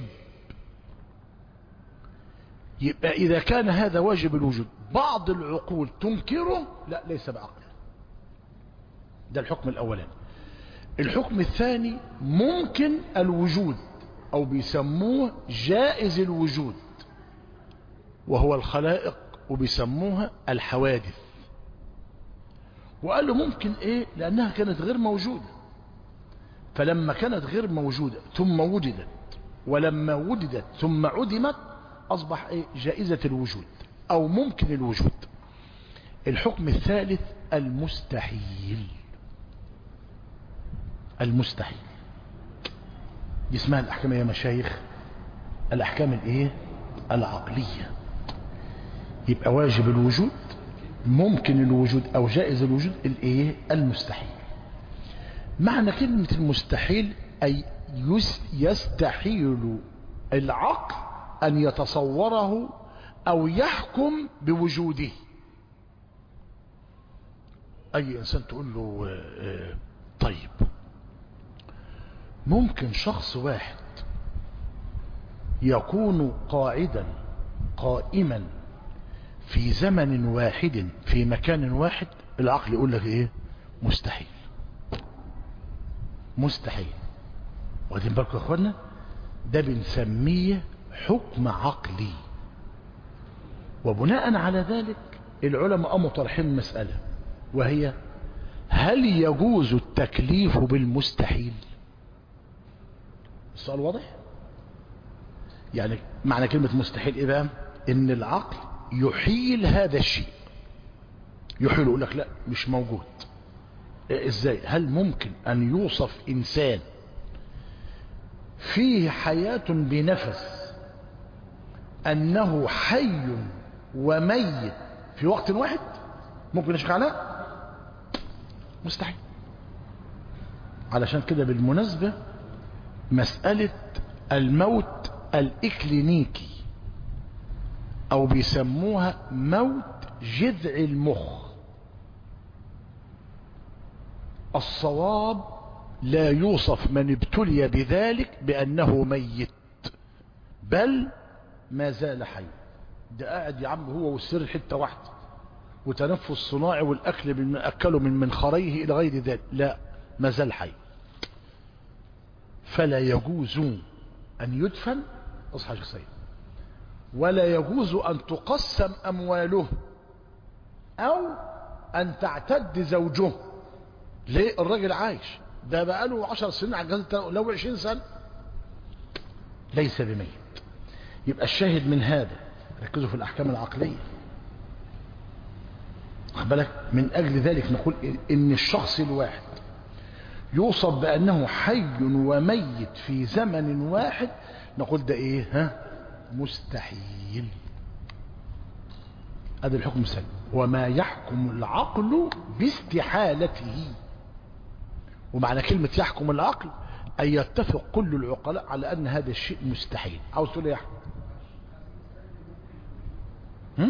يبقى اذا كان هذا واجب الوجود بعض العقول تنكره لا ليس بعقل ده الحكم الاولاني الحكم الثاني ممكن الوجود او بيسموه جائز الوجود وهو الخلائق وبيسموها الحوادث وقال له ممكن ايه لانها كانت غير موجودة فلما كانت غير موجودة ثم وجدت ولما وجدت ثم عدمت اصبح ايه جائزة الوجود او ممكن الوجود الحكم الثالث المستحيل المستحيل دي اسمها الاحكام يا مشايخ الاحكام الايه العقلية يبقى واجب الوجود ممكن الوجود او جائز الوجود الايه المستحيل معنى كلمة المستحيل اي يستحيل العقل ان يتصوره او يحكم بوجوده اي انسان تقول له آه، آه، طيب ممكن شخص واحد يكون قاعدا قائما في زمن واحد في مكان واحد العقل يقول لك ايه مستحيل مستحيل واخدين بالكم يا اخوانا ده بنسميه حكم عقلي وبناء على ذلك العلماء قاموا طرحين مسألة وهي هل يجوز التكليف بالمستحيل السؤال واضح يعني معنى كلمة مستحيل ايه بقى ان العقل يحيل هذا الشيء يحيل يقول لك لا مش موجود إيه ازاي هل ممكن ان يوصف انسان فيه حياة بنفس انه حي وميت في وقت واحد ممكن نشك على مستحيل علشان كده بالمناسبة مسألة الموت الإكلينيكي أو بيسموها موت جذع المخ الصواب لا يوصف من ابتلي بذلك بأنه ميت بل ما زال حي ده قاعد يا عم هو والسر حتة واحدة وتنفس صناعي والأكل من أكله من منخريه إلى غير ذلك لا ما زال حي فلا يجوز أن يدفن أصحى شخصيا ولا يجوز أن تقسم أمواله أو أن تعتد زوجه ليه الراجل عايش ده بقاله عشر سنين على الجهاز لو عشرين سنة ليس بميت يبقى الشاهد من هذا ركزوا في الأحكام العقلية بالك من أجل ذلك نقول إن الشخص الواحد يوصف بأنه حي وميت في زمن واحد نقول ده إيه ها مستحيل هذا الحكم السلبي وما يحكم العقل باستحالته ومعنى كلمة يحكم العقل أن يتفق كل العقلاء على أن هذا الشيء مستحيل عاوز تقول يا أحمد هم؟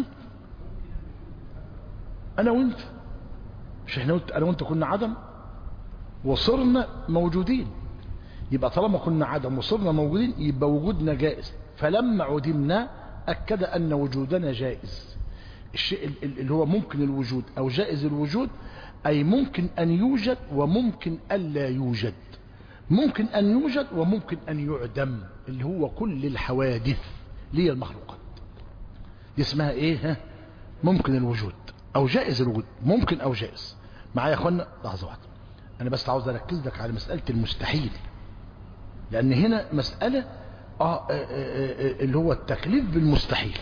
أنا وأنت مش احنا أنا وأنت كنا عدم وصرنا موجودين يبقى طالما كنا عدم وصرنا موجودين يبقى وجودنا جائز فلما عدمنا أكد أن وجودنا جائز الشيء اللي هو ممكن الوجود أو جائز الوجود أي ممكن أن يوجد وممكن ألا يوجد ممكن أن يوجد وممكن أن يعدم اللي هو كل الحوادث لي المخلوقات دي اسمها ايه ها ممكن الوجود او جائز الوجود ممكن او جائز معايا يا اخوانا لحظه واحده انا بس عاوز اركز لك على مساله المستحيل لان هنا مساله آه آه آه اللي هو التكليف بالمستحيل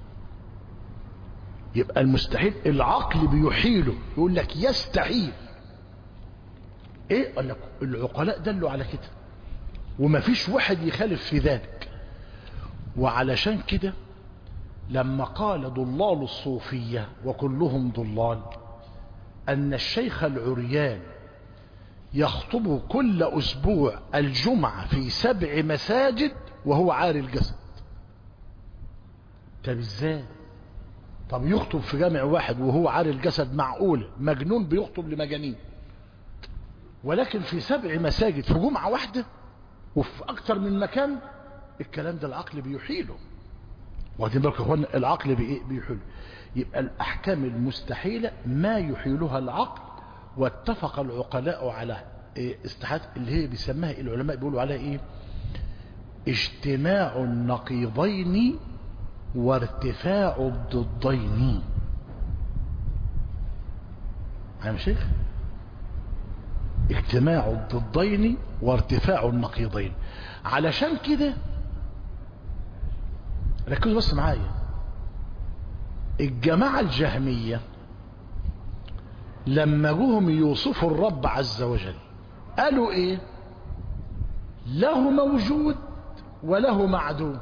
يبقى المستحيل العقل بيحيله يقول لك يستحيل ايه قال لك العقلاء دلوا على كده ومفيش واحد يخالف في ذلك وعلشان كده لما قال ضلال الصوفية وكلهم ضلال أن الشيخ العريان يخطب كل أسبوع الجمعة في سبع مساجد وهو عاري الجسد طب ازاي طب يخطب في جامع واحد وهو عاري الجسد معقول مجنون بيخطب لمجانين ولكن في سبع مساجد في جمعة واحدة وفي أكتر من مكان الكلام ده العقل بيحيله واخدين بالكم يا اخوانا العقل بايه بيحيل يبقى الاحكام المستحيله ما يحيلها العقل واتفق العقلاء على إيه استحات اللي هي بيسمها العلماء بيقولوا عليها ايه اجتماع النقيضين وارتفاع الضدين عام شيخ اجتماع الضدين وارتفاع النقيضين علشان كده ركزوا بس معايا الجماعة الجهمية لما جوهم يوصفوا الرب عز وجل قالوا ايه له موجود وله معدوم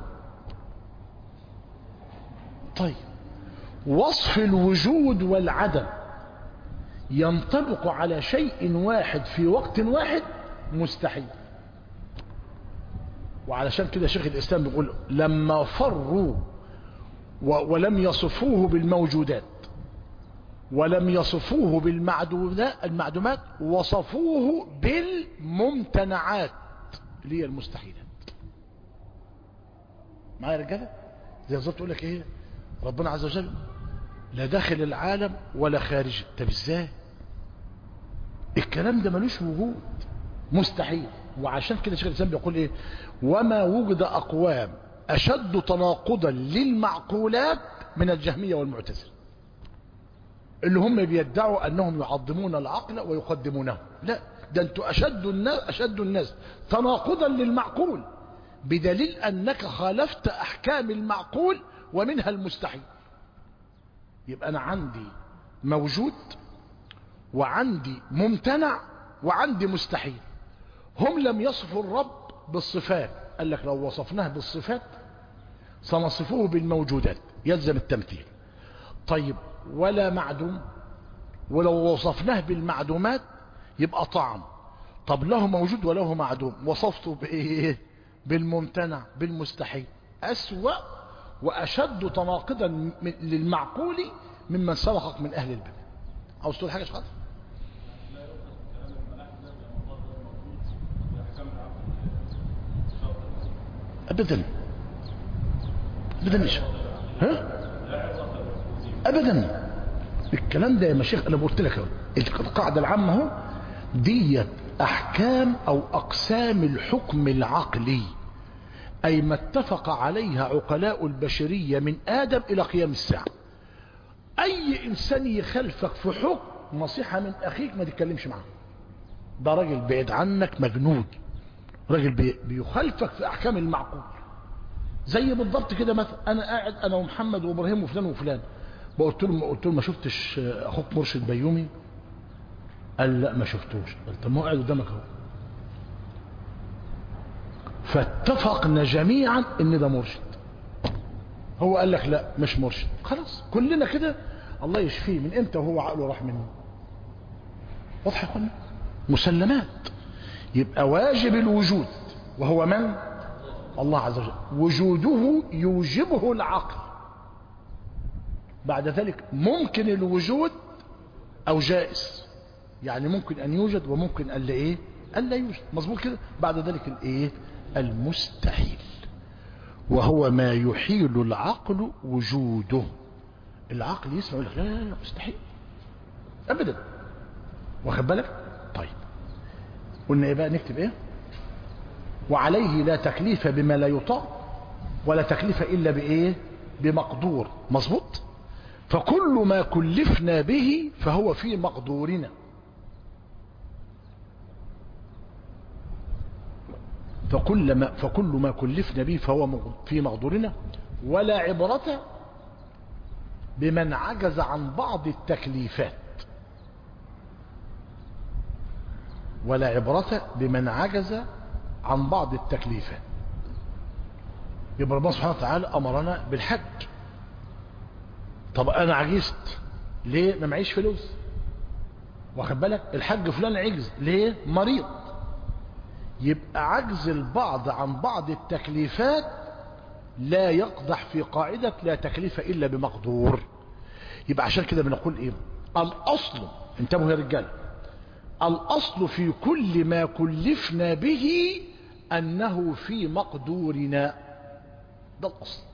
طيب وصف الوجود والعدم ينطبق على شيء واحد في وقت واحد مستحيل وعلشان كده شيخ الإسلام بيقول لما فروا ولم يصفوه بالموجودات ولم يصفوه بالمعدومات المعدومات وصفوه بالممتنعات اللي هي المستحيلات معايا يا رجاله زي بالظبط تقول لك ايه ربنا عز وجل لا داخل العالم ولا خارج طب ازاي الكلام ده ملوش وجود مستحيل وعشان كده شيخ الاسلام بيقول ايه وما وجد اقوام اشد تناقضا للمعقولات من الجهميه والمعتزله اللي هم بيدعوا انهم يعظمون العقل ويقدمونه لا ده انتوا اشد الناس اشد الناس تناقضا للمعقول بدليل انك خالفت احكام المعقول ومنها المستحيل يبقى انا عندي موجود وعندي ممتنع وعندي مستحيل هم لم يصفوا الرب بالصفات قال لك لو وصفناه بالصفات سنصفه بالموجودات يلزم التمثيل طيب ولا معدوم ولو وصفناه بالمعدومات يبقى طعم طب له موجود وله معدوم وصفته بايه بالممتنع بالمستحيل اسوا واشد تناقضا للمعقول ممن سبقك من اهل البدع عاوز تقول حاجه يا شيخ ابدا ابدا مش ها ابدا الكلام ده يا مشايخ انا قلت لك القاعده العامه اهو ديت احكام او اقسام الحكم العقلي اي ما اتفق عليها عقلاء البشريه من ادم الى قيام الساعه اي انسان يخالفك في حكم نصيحه من اخيك ما تتكلمش معاه ده راجل بعيد عنك مجنون راجل بي بيخالفك في احكام المعقول زي بالضبط كده مثلا انا قاعد انا ومحمد وابراهيم وفلان وفلان قلت له قلت له ما شفتش اخوك مرشد بيومي قال لا ما شفتوش قلت ما هو قاعد قدامك اهو فاتفقنا جميعا ان ده مرشد هو قال لك لا مش مرشد خلاص كلنا كده الله يشفيه من امتى وهو عقله راح منه واضح يا اخوانا مسلمات يبقى واجب الوجود وهو من الله عز وجل وجوده يوجبه العقل بعد ذلك ممكن الوجود او جائز يعني ممكن ان يوجد وممكن ان لا ايه ان لا يوجد مظبوط كده بعد ذلك الايه المستحيل وهو ما يحيل العقل وجوده العقل يسمع يقول لك لا لا لا مستحيل ابدا واخد بالك طيب قلنا ايه بقى نكتب ايه وعليه لا تكليف بما لا يطاق ولا تكليف الا بايه بمقدور مظبوط فكل ما كلفنا به فهو في مقدورنا فكل ما, فكل ما كلفنا به فهو في مقدورنا ولا عبرة بمن عجز عن بعض التكليفات ولا عبرة بمن عجز عن بعض التكليفات يبقى الله سبحانه وتعالى أمرنا بالحج طب أنا عجزت ليه ما معيش فلوس واخد بالك الحج فلان عجز ليه مريض يبقى عجز البعض عن بعض التكليفات لا يقضح في قاعدة لا تكليف إلا بمقدور يبقى عشان كده بنقول إيه الأصل انتبهوا يا رجال الأصل في كل ما كلفنا به أنه في مقدورنا ده الأصل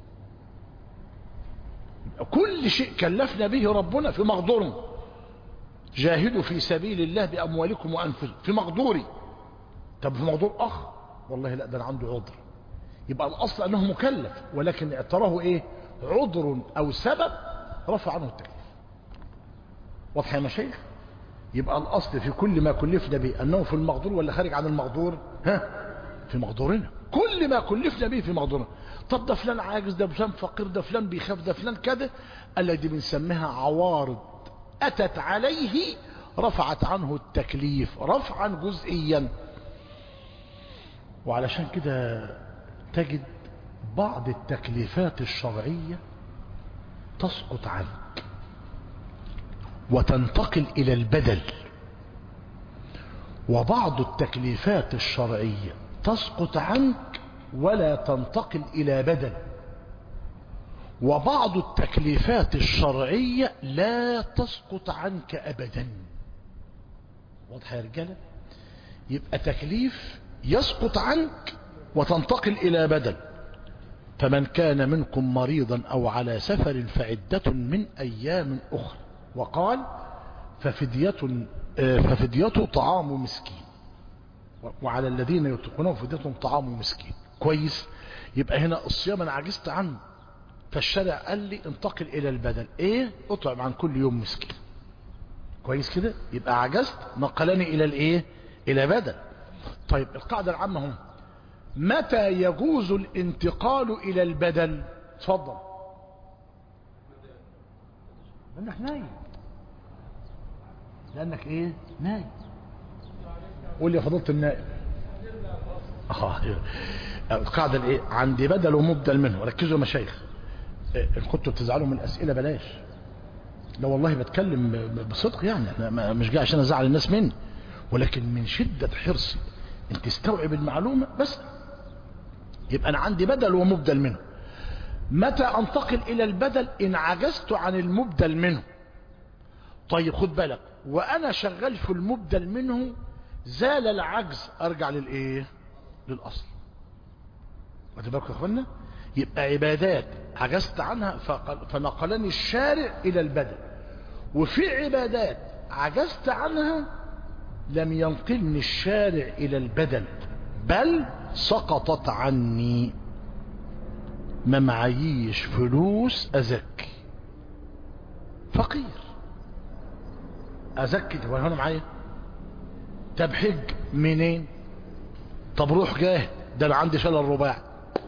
كل شيء كلفنا به ربنا في مقدورنا جاهدوا في سبيل الله بأموالكم وأنفسكم في مقدوري طب في موضوع اخ والله لا ده انا عنده عذر يبقى الاصل انه مكلف ولكن اعتراه ايه عذر او سبب رفع عنه التكليف واضح يا مشايخ يبقى الاصل في كل ما كلفنا به انه في المقدور ولا خارج عن المقدور ها في مقدورنا كل ما كلفنا به في مقدورنا طب ده فلان عاجز ده فلان فقير ده فلان بيخاف ده فلان كده الذي بنسميها عوارض اتت عليه رفعت عنه التكليف رفعا جزئيا وعلشان كده تجد بعض التكليفات الشرعية تسقط عنك وتنتقل إلى البدل وبعض التكليفات الشرعية تسقط عنك ولا تنتقل إلى بدل وبعض التكليفات الشرعية لا تسقط عنك أبدا واضح يا رجالة يبقى تكليف يسقط عنك وتنتقل إلى بدل فمن كان منكم مريضا أو على سفر فعدة من أيام أخرى وقال ففدية ففديته طعام مسكين وعلى الذين يتقونه فديتهم طعام مسكين كويس يبقى هنا الصيام انا عجزت عنه فالشرع قال لي انتقل الى البدل ايه اطعم عن كل يوم مسكين كويس كده يبقى عجزت نقلني الى الايه الى بدل طيب القاعدة العامة هم متى يجوز الانتقال الى البدل اتفضل لانك نايم لانك ايه نايم قول يا فضيله النائب اه القاعده الايه عندي بدل ومبدل منه ركزوا يا مشايخ ان كنتوا بتزعلوا من الاسئله بلاش لا والله بتكلم بصدق يعني انا مش جاي عشان ازعل الناس مني ولكن من شده حرصي ان تستوعب المعلومه بس يبقى انا عندي بدل ومبدل منه متى انتقل الى البدل ان عجزت عن المبدل منه طيب خد بالك وانا شغال في المبدل منه زال العجز ارجع للايه للاصل واخد بالك يا اخوانا يبقى عبادات عجزت عنها فنقلني الشارع الى البدل وفي عبادات عجزت عنها لم ينقلني الشارع الى البدل بل سقطت عني ما معيش فلوس ازكي فقير ازكي طب انا معايا طب حج منين طب روح جاهد ده انا عندي شلل رباعي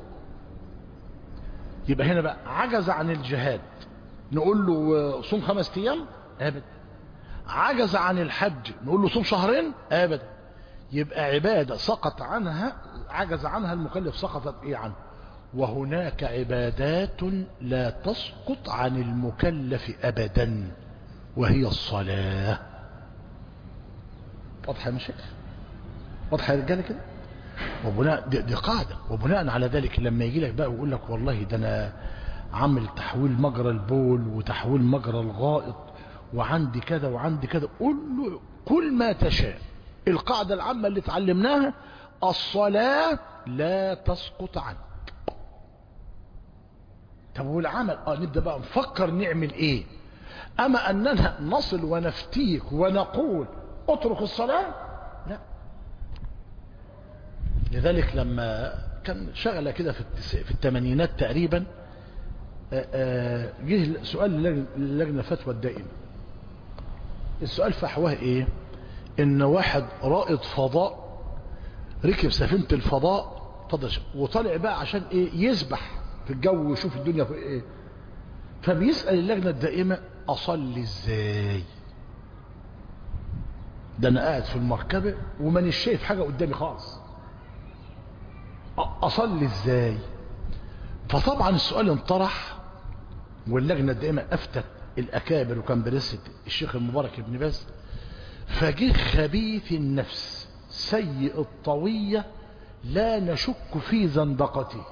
يبقى هنا بقى عجز عن الجهاد نقول له صوم خمس ايام ابدا عجز عن الحج نقول له صوم شهرين ابدا يبقى عبادة سقط عنها عجز عنها المكلف سقطت ايه عنه وهناك عبادات لا تسقط عن المكلف ابدا وهي الصلاة واضحة يا مشايخ واضحة يا رجالة كده وبناء دي, دي قاعدة وبناء على ذلك لما يجي لك بقى ويقول لك والله ده انا عامل تحويل مجرى البول وتحويل مجرى الغائط وعندي كذا وعندي كذا قول له كل ما تشاء القاعدة العامة اللي اتعلمناها الصلاة لا تسقط عنك طب والعمل اه نبدأ بقى نفكر نعمل ايه اما اننا نصل ونفتيك ونقول اترك الصلاة لا لذلك لما كان شغلة كده في في الثمانينات تقريبا جه سؤال للجنة فتوى الدائمة السؤال فحواه ايه ان واحد رائد فضاء ركب سفينة الفضاء وطلع بقى عشان ايه يسبح في الجو ويشوف الدنيا في ايه فبيسأل اللجنة الدائمة اصلي ازاي ده انا قاعد في المركبة ومانيش شايف حاجة قدامي خالص اصلي ازاي فطبعا السؤال انطرح واللجنة الدائمة افتت الاكابر وكان برئاسة الشيخ المبارك ابن باز فجه خبيث النفس سيء الطوية لا نشك في زندقته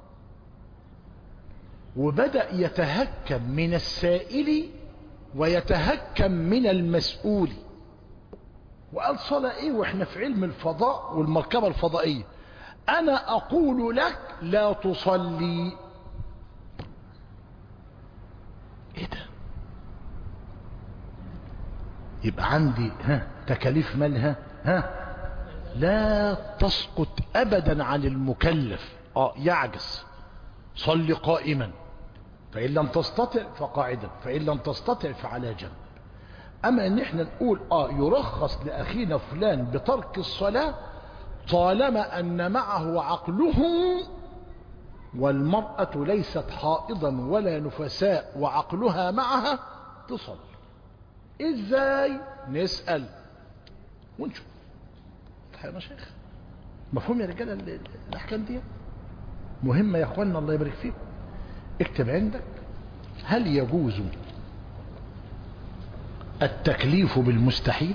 وبدأ يتهكم من السائل ويتهكم من المسؤول وقال صلاة ايه واحنا في علم الفضاء والمركبة الفضائية انا اقول لك لا تصلي ايه ده يبقى عندي ها تكاليف مالها ها لا تسقط ابدا عن المكلف اه يعجز صلي قائما فان لم تستطع فقاعدا فان لم تستطع فعلى جنب اما ان احنا نقول اه يرخص لاخينا فلان بترك الصلاة طالما ان معه عقله والمرأة ليست حائضا ولا نفساء وعقلها معها تصلي ازاي نسأل ونشوف يا مشايخ مفهوم يا رجاله الاحكام دي مهمة يا اخوانا الله يبارك فيكم اكتب عندك هل يجوز التكليف بالمستحيل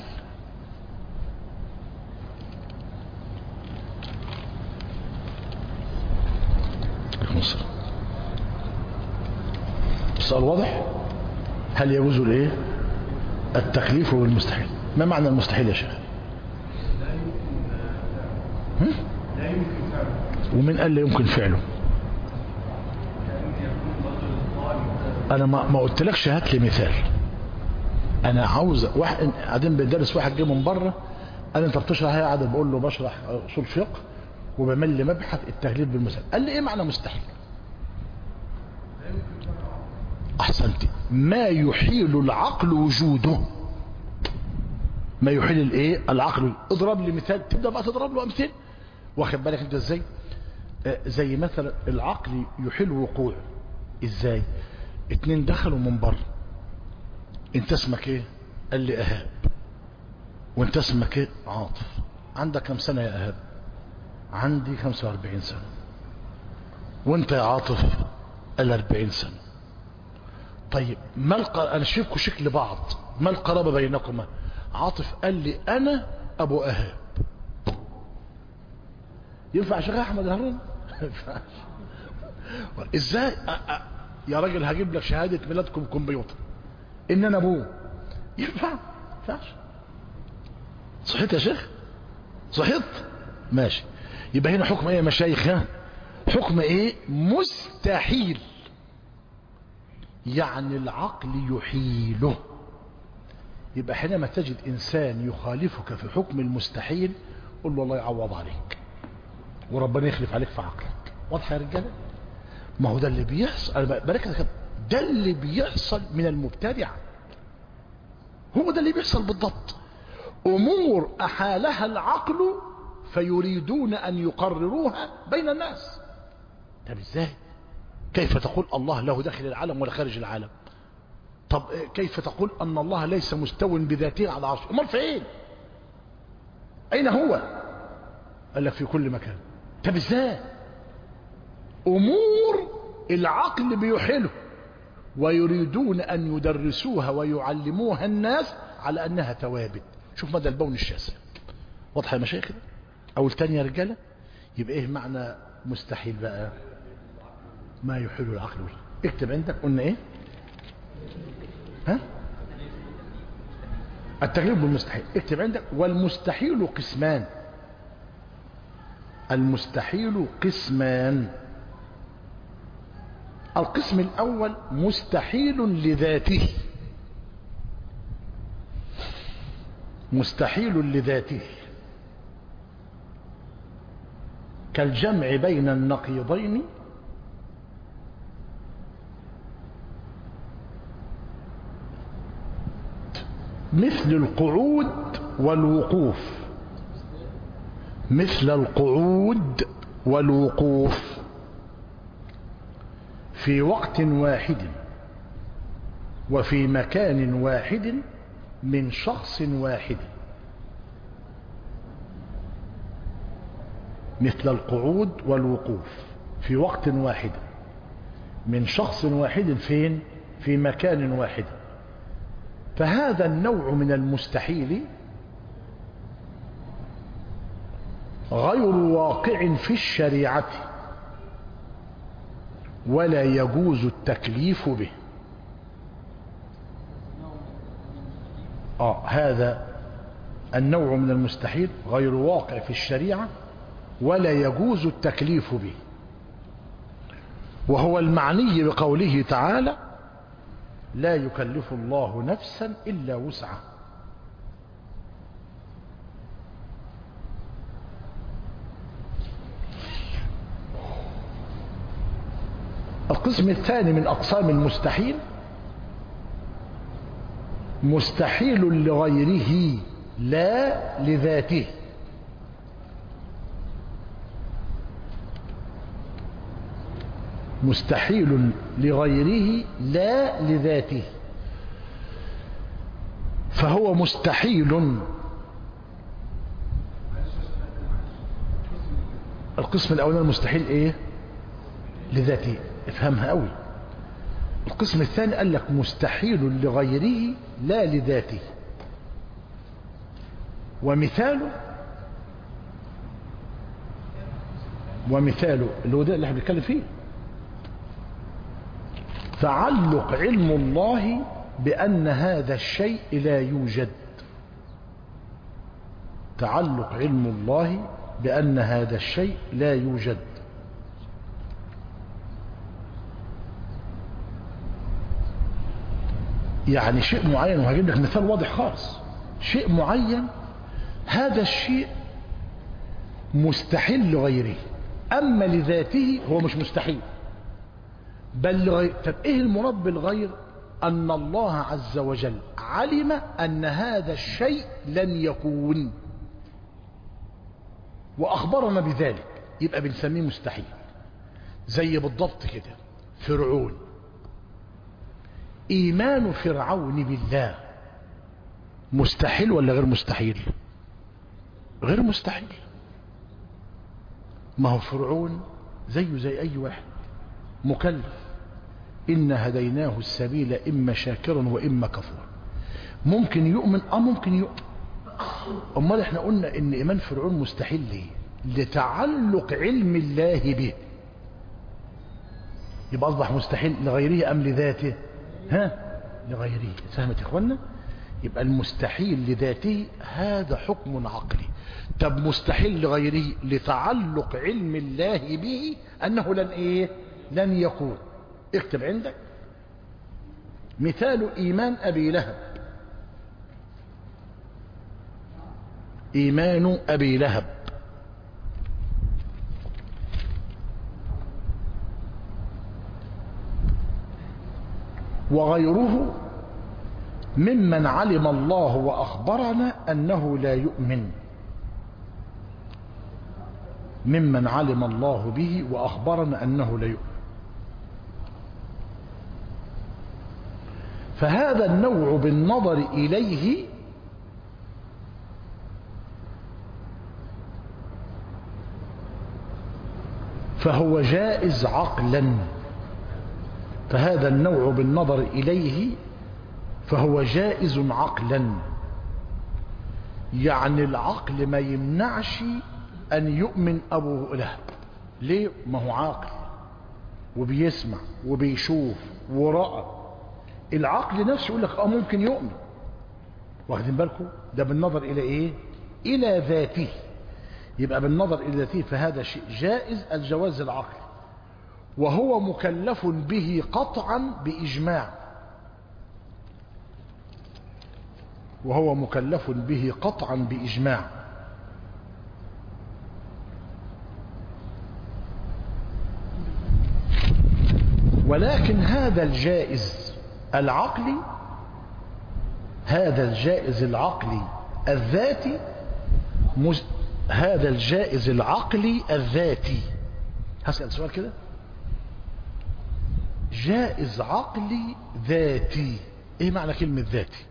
مصر السؤال واضح هل يجوز الايه التكليف بالمستحيل ما معنى المستحيل يا شيخ هم؟ لا يمكن فعله ومن قال لا يمكن فعله كأن يكون رجل قائم انا ما, ما قلتلكش هات لي مثال انا عاوز واحد قاعدين بندرس واحد جه من بره قال لي انت بتشرح ايه قاعد بقول له بشرح اصول فقه وبمل مبحث التهليل بالمثال قال لي ايه معنى مستحيل احسنت ما يحيل العقل وجوده ما يحيل الايه العقل اضرب لي مثال تبدا بقى تضرب له امثله واخد بالك انت ازاي آه، زي مثلا العقل يحيل وقوع ازاي اتنين دخلوا من بره انت اسمك ايه قال لي اهاب وانت اسمك ايه عاطف عندك كم سنه يا اهاب عندي 45 سنه وانت يا عاطف قال 40 سنه طيب ما الق... انا شايفكم شكل بعض ما القرابه بينكما عاطف قال لي انا ابو اهاب ينفع يا شيخ احمد هارون ما ينفعش. ازاي أ... أ... يا راجل هجيب لك شهاده ميلادكم كمبيوتر ان انا ابوه ينفع ما ينفعش صحيت يا شيخ صحيت ماشي يبقى هنا حكم ايه يا مشايخ ها حكم ايه مستحيل يعني العقل يحيله يبقى حينما تجد انسان يخالفك في حكم المستحيل قل له الله يعوض عليك وربنا يخلف عليك في عقلك واضحه يا رجاله ما هو ده اللي بيحصل انا بركز كده ده اللي بيحصل من المبتدع هو ده اللي بيحصل بالضبط امور احالها العقل فيريدون ان يقرروها بين الناس طب ازاي كيف تقول الله له داخل العالم ولا خارج العالم طب كيف تقول ان الله ليس مستو بذاته على عرشه امال فين اين هو قال لك في كل مكان طب ازاي امور العقل بيحله ويريدون ان يدرسوها ويعلموها الناس على انها ثوابت شوف مدى البون الشاسع واضحه يا مشايخ كده اول تاني يا رجاله يبقى ايه معنى مستحيل بقى ما يحيل العقل اكتب عندك قلنا ايه ها التغليب بالمستحيل اكتب عندك والمستحيل قسمان المستحيل قسمان القسم الأول مستحيل لذاته مستحيل لذاته كالجمع بين النقيضين مثل القعود والوقوف مثل القعود والوقوف في وقت واحد وفي مكان واحد من شخص واحد مثل القعود والوقوف في وقت واحد من شخص واحد فين في مكان واحد فهذا النوع من المستحيل غير واقع في الشريعة ولا يجوز التكليف به آه هذا النوع من المستحيل غير واقع في الشريعة ولا يجوز التكليف به وهو المعني بقوله تعالى لا يكلف الله نفسا إلا وسعها القسم الثاني من أقسام المستحيل مستحيل لغيره لا لذاته مستحيل لغيره لا لذاته فهو مستحيل القسم الأول المستحيل ايه لذاته افهمها قوي القسم الثاني قال لك مستحيل لغيره لا لذاته ومثاله ومثاله اللي هو ده اللي احنا بنتكلم فيه تعلق علم الله بأن هذا الشيء لا يوجد تعلق علم الله بأن هذا الشيء لا يوجد يعني شيء معين وهجيب لك مثال واضح خالص شيء معين هذا الشيء مستحيل لغيره أما لذاته هو مش مستحيل بل لغير طب إيه المراد بالغير أن الله عز وجل علم أن هذا الشيء لن يكون وأخبرنا بذلك يبقى بنسميه مستحيل زي بالضبط كده فرعون إيمان فرعون بالله مستحيل ولا غير مستحيل غير مستحيل ما هو فرعون زيه زي أي واحد مكلف إن هديناه السبيل إما شاكرا وإما كفورا ممكن يؤمن أو ممكن يؤمن أمال احنا قلنا إن إيمان فرعون مستحيل ليه لتعلق علم الله به يبقى أصبح مستحيل لغيره أم لذاته ها لغيره فهمت يا إخوانا يبقى المستحيل لذاته هذا حكم عقلي طب مستحيل لغيره لتعلق علم الله به أنه لن إيه لن يكون اكتب عندك مثال إيمان أبي لهب إيمان أبي لهب وغيره ممن علم الله وأخبرنا أنه لا يؤمن ممن علم الله به وأخبرنا أنه لا يؤمن فهذا النوع بالنظر إليه فهو جائز عقلا فهذا النوع بالنظر إليه فهو جائز عقلا يعني العقل ما يمنعش أن يؤمن أبو لهب ليه ما هو عاقل وبيسمع وبيشوف ورأى العقل نفسه يقول لك اه ممكن يؤمن واخدين بالكم ده بالنظر الى ايه الى ذاته يبقى بالنظر الى ذاته فهذا شيء جائز الجواز العقلي وهو مكلف به قطعا باجماع وهو مكلف به قطعا باجماع ولكن هذا الجائز العقلي هذا الجائز العقلي الذاتي مز... هذا الجائز العقلي الذاتي هسأل سؤال كده جائز عقلي ذاتي ايه معنى كلمة ذاتي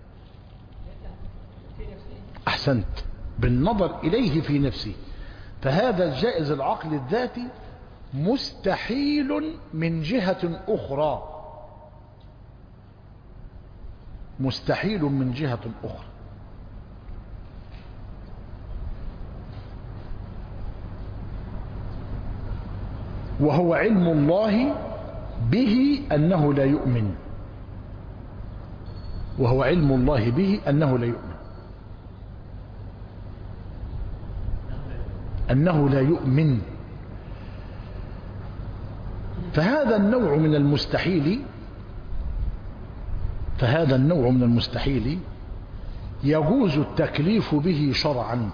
احسنت بالنظر اليه في نفسه فهذا الجائز العقلي الذاتي مستحيل من جهة اخرى مستحيل من جهة أخرى وهو علم الله به أنه لا يؤمن وهو علم الله به أنه لا يؤمن أنه لا يؤمن فهذا النوع من المستحيل فهذا النوع من المستحيل يجوز التكليف به شرعا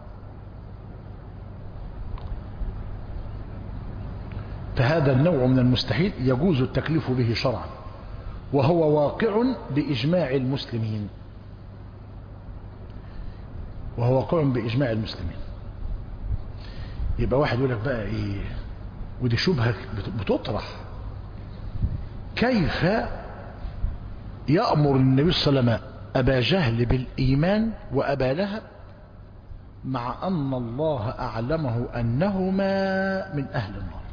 فهذا النوع من المستحيل يجوز التكليف به شرعا وهو واقع بإجماع المسلمين وهو واقع بإجماع المسلمين يبقى واحد يقول لك بقى ايه ودي شبهة بتطرح كيف يأمر النبي صلى الله عليه وسلم أبا جهل بالإيمان وأبا لهب مع أن الله أعلمه أنهما من أهل النار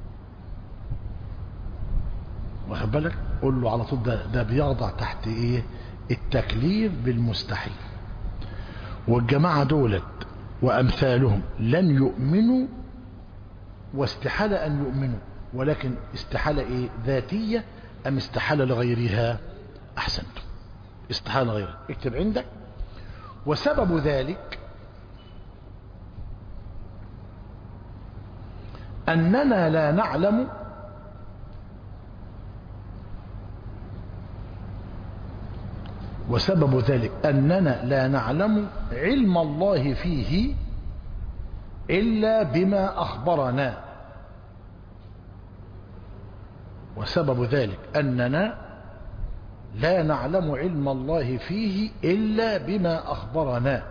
واخد بالك قول له على طول ده, ده بيخضع تحت ايه التكليف بالمستحيل والجماعة دولت وأمثالهم لن يؤمنوا واستحالة أن يؤمنوا ولكن استحالة إيه ذاتية أم استحال لغيرها أحسنت استحال لغيرها اكتب عندك وسبب ذلك أننا لا نعلم وسبب ذلك أننا لا نعلم علم الله فيه إلا بما أخبرنا وسبب ذلك أننا لا نعلم علم الله فيه إلا بما أخبرنا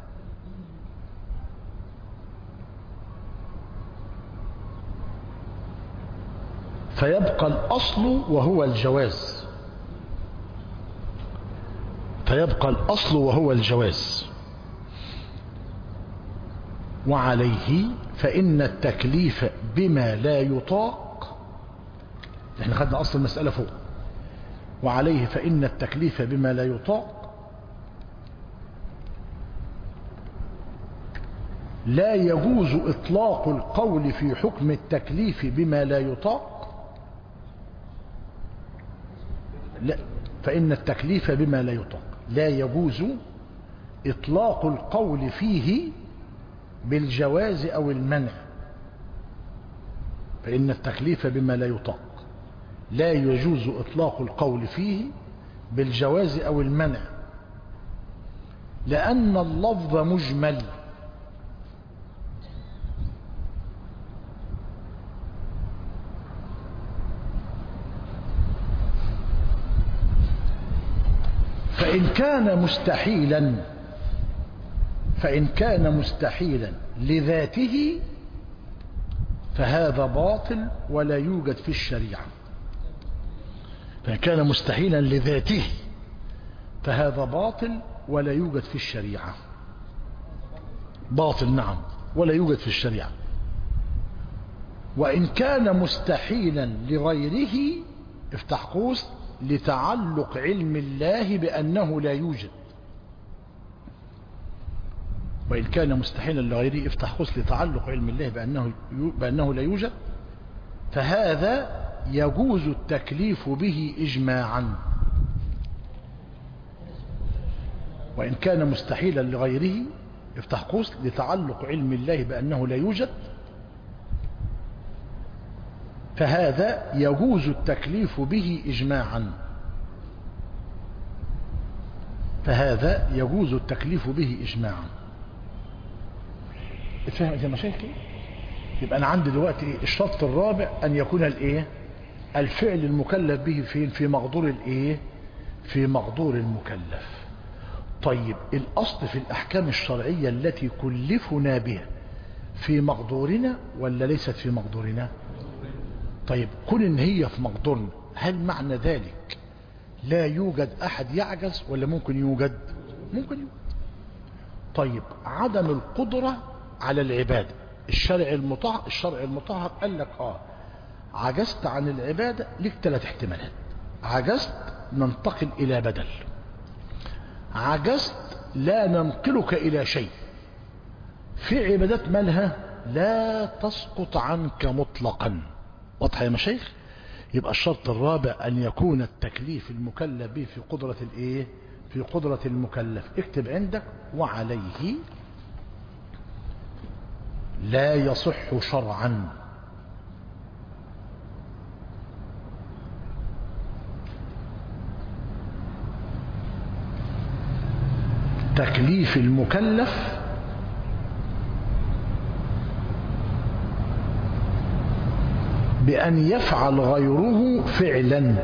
فيبقى الأصل وهو الجواز فيبقى الأصل وهو الجواز وعليه فإن التكليف بما لا يطاق احنا خدنا أصل المسألة فوق وعليه فإن التكليف بما لا يطاق لا يجوز إطلاق القول في حكم التكليف بما لا يطاق لا فإن التكليف بما لا يطاق لا يجوز إطلاق القول فيه بالجواز أو المنع فإن التكليف بما لا يطاق لا يجوز إطلاق القول فيه بالجواز أو المنع لأن اللفظ مجمل فإن كان مستحيلا فإن كان مستحيلا لذاته فهذا باطل ولا يوجد في الشريعة فإن كان مستحيلا لذاته فهذا باطل ولا يوجد في الشريعة باطل نعم ولا يوجد في الشريعة وإن كان مستحيلا لغيره افتح قوس لتعلق علم الله بأنه لا يوجد وإن كان مستحيلا لغيره افتح قوس لتعلق علم الله بأنه, بأنه لا يوجد فهذا يجوز التكليف به إجماعا وإن كان مستحيلا لغيره افتح قوس لتعلق علم الله بأنه لا يوجد فهذا يجوز التكليف به إجماعا فهذا يجوز التكليف به إجماعا اتفهم يا مشايخي يبقى أنا عندي دلوقتي الشرط الرابع أن يكون الإيه الفعل المكلف به فين في مقدور الإيه في مقدور المكلف طيب الأصل في الأحكام الشرعية التي كلفنا بها في مقدورنا ولا ليست في مقدورنا طيب كون ان هي في مقدورنا هل معنى ذلك لا يوجد احد يعجز ولا ممكن يوجد ممكن يوجد طيب عدم القدرة على العبادة الشرع المطهر الشرع المطهر قال لك اه عجزت عن العبادة لك ثلاث احتمالات عجزت ننتقل الى بدل عجزت لا ننقلك الى شيء في عبادات مالها لا تسقط عنك مطلقا واضحة يا مشايخ يبقى الشرط الرابع أن يكون التكليف المكلف به في قدرة الإيه في قدرة المكلف اكتب عندك وعليه لا يصح شرعا تكليف المكلف بأن يفعل غيره فعلا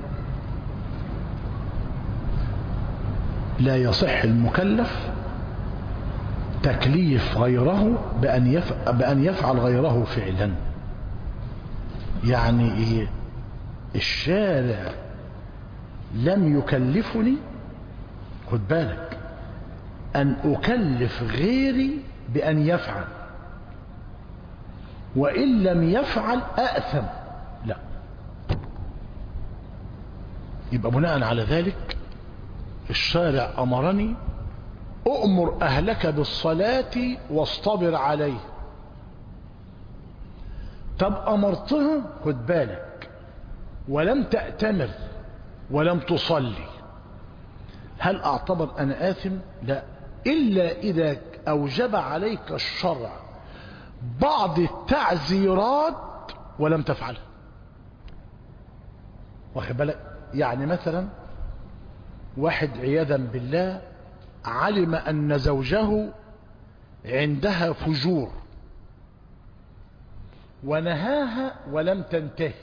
لا يصح المكلف تكليف غيره بأن يفعل, بأن يفعل غيره فعلا يعني إيه الشارع لم يكلفني خد بالك أن أكلف غيري بأن يفعل وإن لم يفعل أأثم لا يبقى بناء على ذلك الشارع أمرني أؤمر أهلك بالصلاة واصطبر عليه طب أمرتها خد بالك ولم تأتمر ولم تصلي هل أعتبر أنا آثم لا إلا إذا أوجب عليك الشرع بعض التعزيرات ولم تفعلها واخد بالك يعني مثلا واحد عياذا بالله علم أن زوجه عندها فجور ونهاها ولم تنتهي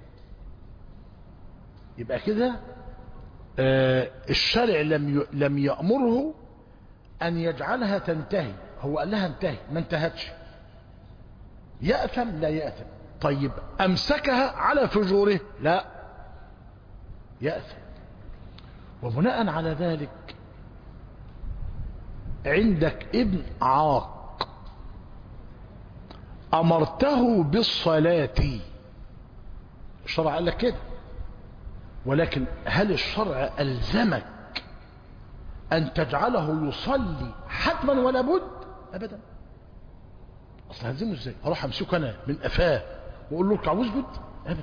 يبقى كده آه الشرع لم ي- لم يأمره أن يجعلها تنتهي هو قال لها انتهي ما انتهتش يأثم لا يأثم طيب أمسكها على فجوره لا يأثم وبناء على ذلك عندك ابن عاق أمرته بالصلاة الشرع قال لك كده ولكن هل الشرع ألزمك أن تجعله يصلي حتما ولا بد أبدا أصل هلزمه إزاي أروح أمسكه أنا من أفاه وأقول له اركع واسجد أبدا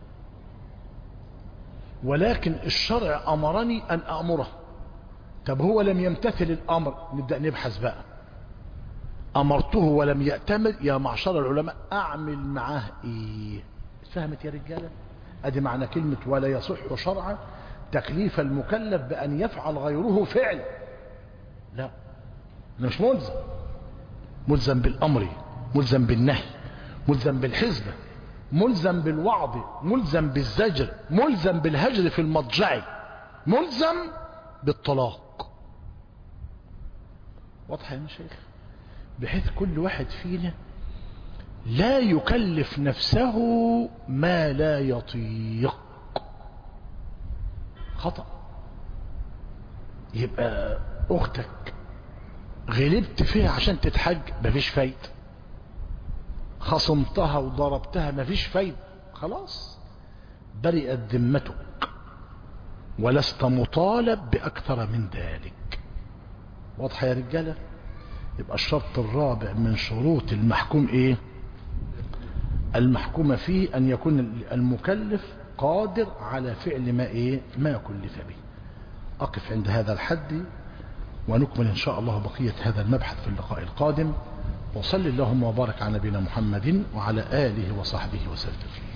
ولكن الشرع أمرني أن أأمره طب هو لم يمتثل الأمر نبدأ نبحث بقى أمرته ولم يأتمر يا معشر العلماء أعمل معاه إيه فهمت يا رجالة أدي معنى كلمة ولا يصح شرعا تكليف المكلف بأن يفعل غيره فعل لا أنا مش ملزم ملزم بالأمر ملزم بالنهي ملزم بالحزبة ملزم بالوعظ ملزم بالزجر ملزم بالهجر في المضجع ملزم بالطلاق واضحة يا شيخ بحيث كل واحد فينا لا يكلف نفسه ما لا يطيق خطأ يبقى اختك غلبت فيها عشان تتحج مفيش فايدة خصمتها وضربتها مفيش فايدة خلاص برئت ذمتك ولست مطالب بأكثر من ذلك واضحة يا رجالة يبقى الشرط الرابع من شروط المحكوم ايه المحكوم فيه ان يكون المكلف قادر على فعل ما ايه ما كلف به اقف عند هذا الحد ونكمل ان شاء الله بقية هذا المبحث في اللقاء القادم وصل اللهم وبارك على نبينا محمد وعلى آله وصحبه وسلم